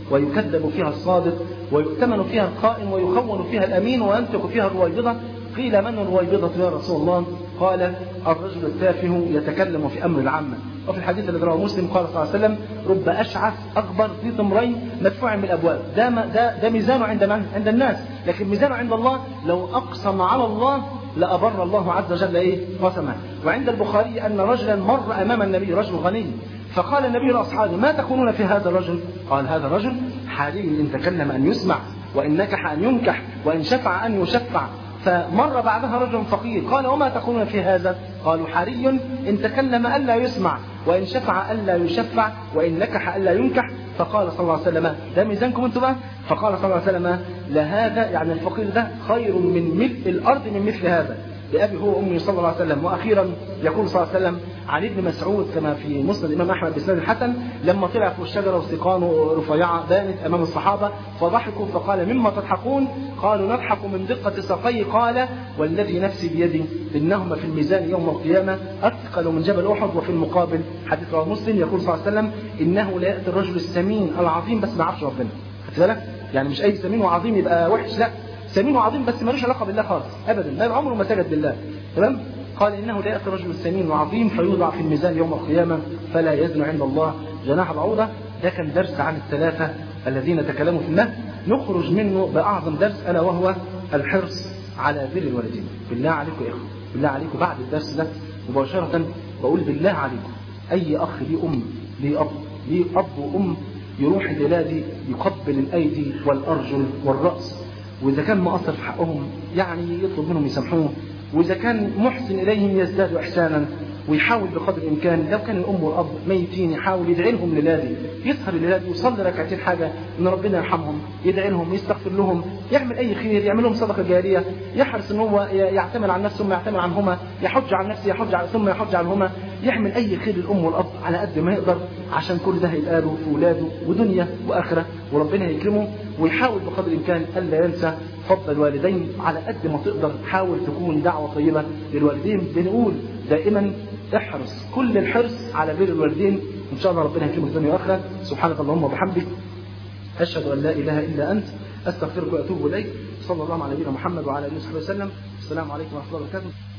ويكذب فيها الصادق ويؤتمن فيها الخائن ويخون فيها الأمين وينطق فيها الرويبضة قيل من الرويبضة يا رسول الله قال الرجل التافه يتكلم في أمر العامة وفي الحديث الذي رواه مسلم قال صلى الله عليه وسلم رب أشعث أكبر ذي طمرين مدفوع بالأبواب ده, ده, ده ميزانه عند من؟ عند الناس لكن ميزانه عند الله لو أقسم على الله لأبر الله عز وجل إيه قسمه وعند البخاري أن رجلا مر أمام النبي رجل غني فقال النبي لأصحابه ما تقولون في هذا الرجل قال هذا الرجل حالي إن تكلم أن يسمع وإن نكح أن ينكح وإن شفع أن يشفع فمر بعدها رجل فقير قال وما تقولون في هذا قالوا حري إن تكلم ألا يسمع وإن شفع ألا يشفع وإن نكح ألا ينكح فقال صلى الله عليه وسلم ده ميزانكم انتم بقى فقال صلى الله عليه وسلم لهذا يعني الفقير ده خير من ملء الأرض من مثل هذا بأبي هو وأمي صلى الله عليه وسلم وأخيرا يقول صلى الله عليه وسلم عن ابن مسعود كما في مسند الإمام أحمد بسند الحسن لما طلع فوق الشجرة وسيقانه رفيعة بانت أمام الصحابة فضحكوا فقال مما تضحكون قالوا نضحك من دقة ساقيه قال والذي نفسي بيدي إنهما في الميزان يوم القيامة أثقل من جبل أحد وفي المقابل حديث رواه مسلم يقول صلى الله عليه وسلم إنه لا يأتي الرجل السمين العظيم بس ما يعرفش ربنا خدت بالك يعني مش أي سمين وعظيم يبقى وحش لا سمين وعظيم بس ملوش علاقه بالله خالص ابدا ما عمره ما سجد لله تمام قال انه لا ياتي الرجل السمين وعظيم فيوضع في الميزان يوم القيامه فلا يزن عند الله جناح بعوضه ده كان درس عن الثلاثه الذين تكلموا في النهي نخرج منه باعظم درس الا وهو الحرص على بر الوالدين بالله عليكم يا اخوه بالله عليكم بعد الدرس ده مباشره بقول بالله عليكم اي اخ ليه ام ليه اب ليه اب وام يروح الليله دي يقبل الايدي والارجل والراس وإذا كان مقصر في حقهم يعني يطلب منهم يسامحوه وإذا كان محسن إليهم يزداد إحسانا ويحاول بقدر الإمكان لو كان الأم والأب ميتين يحاول يدعي لهم للادي يسهر للادي ويصلي ركعتين حاجة إن ربنا يرحمهم يدعي لهم يستغفر لهم يعمل أي خير يعمل لهم صدقة جارية يحرص إن هو يعتمد عن نفسه ثم يعتمد عنهما يحج عن نفسه يحج عن ثم يحج عنهما يعمل أي خير للأم والأب على قد ما يقدر عشان كل ده هيبقى له في ولاده ودنيا وآخرة وربنا يكرمه ويحاول بقدر الإمكان ألا ينسى فضل الوالدين على قد ما تقدر حاول تكون دعوة طيبة للوالدين بنقول دائما احرص كل الحرص على بر الوالدين إن شاء الله ربنا يكرمك الدنيا والآخرة سبحانك اللهم وبحمدك أشهد أن لا إله إلا أنت أستغفرك وأتوب إليك صلى الله على نبينا محمد وعلى آله وصحبه وسلم السلام عليكم ورحمة الله وبركاته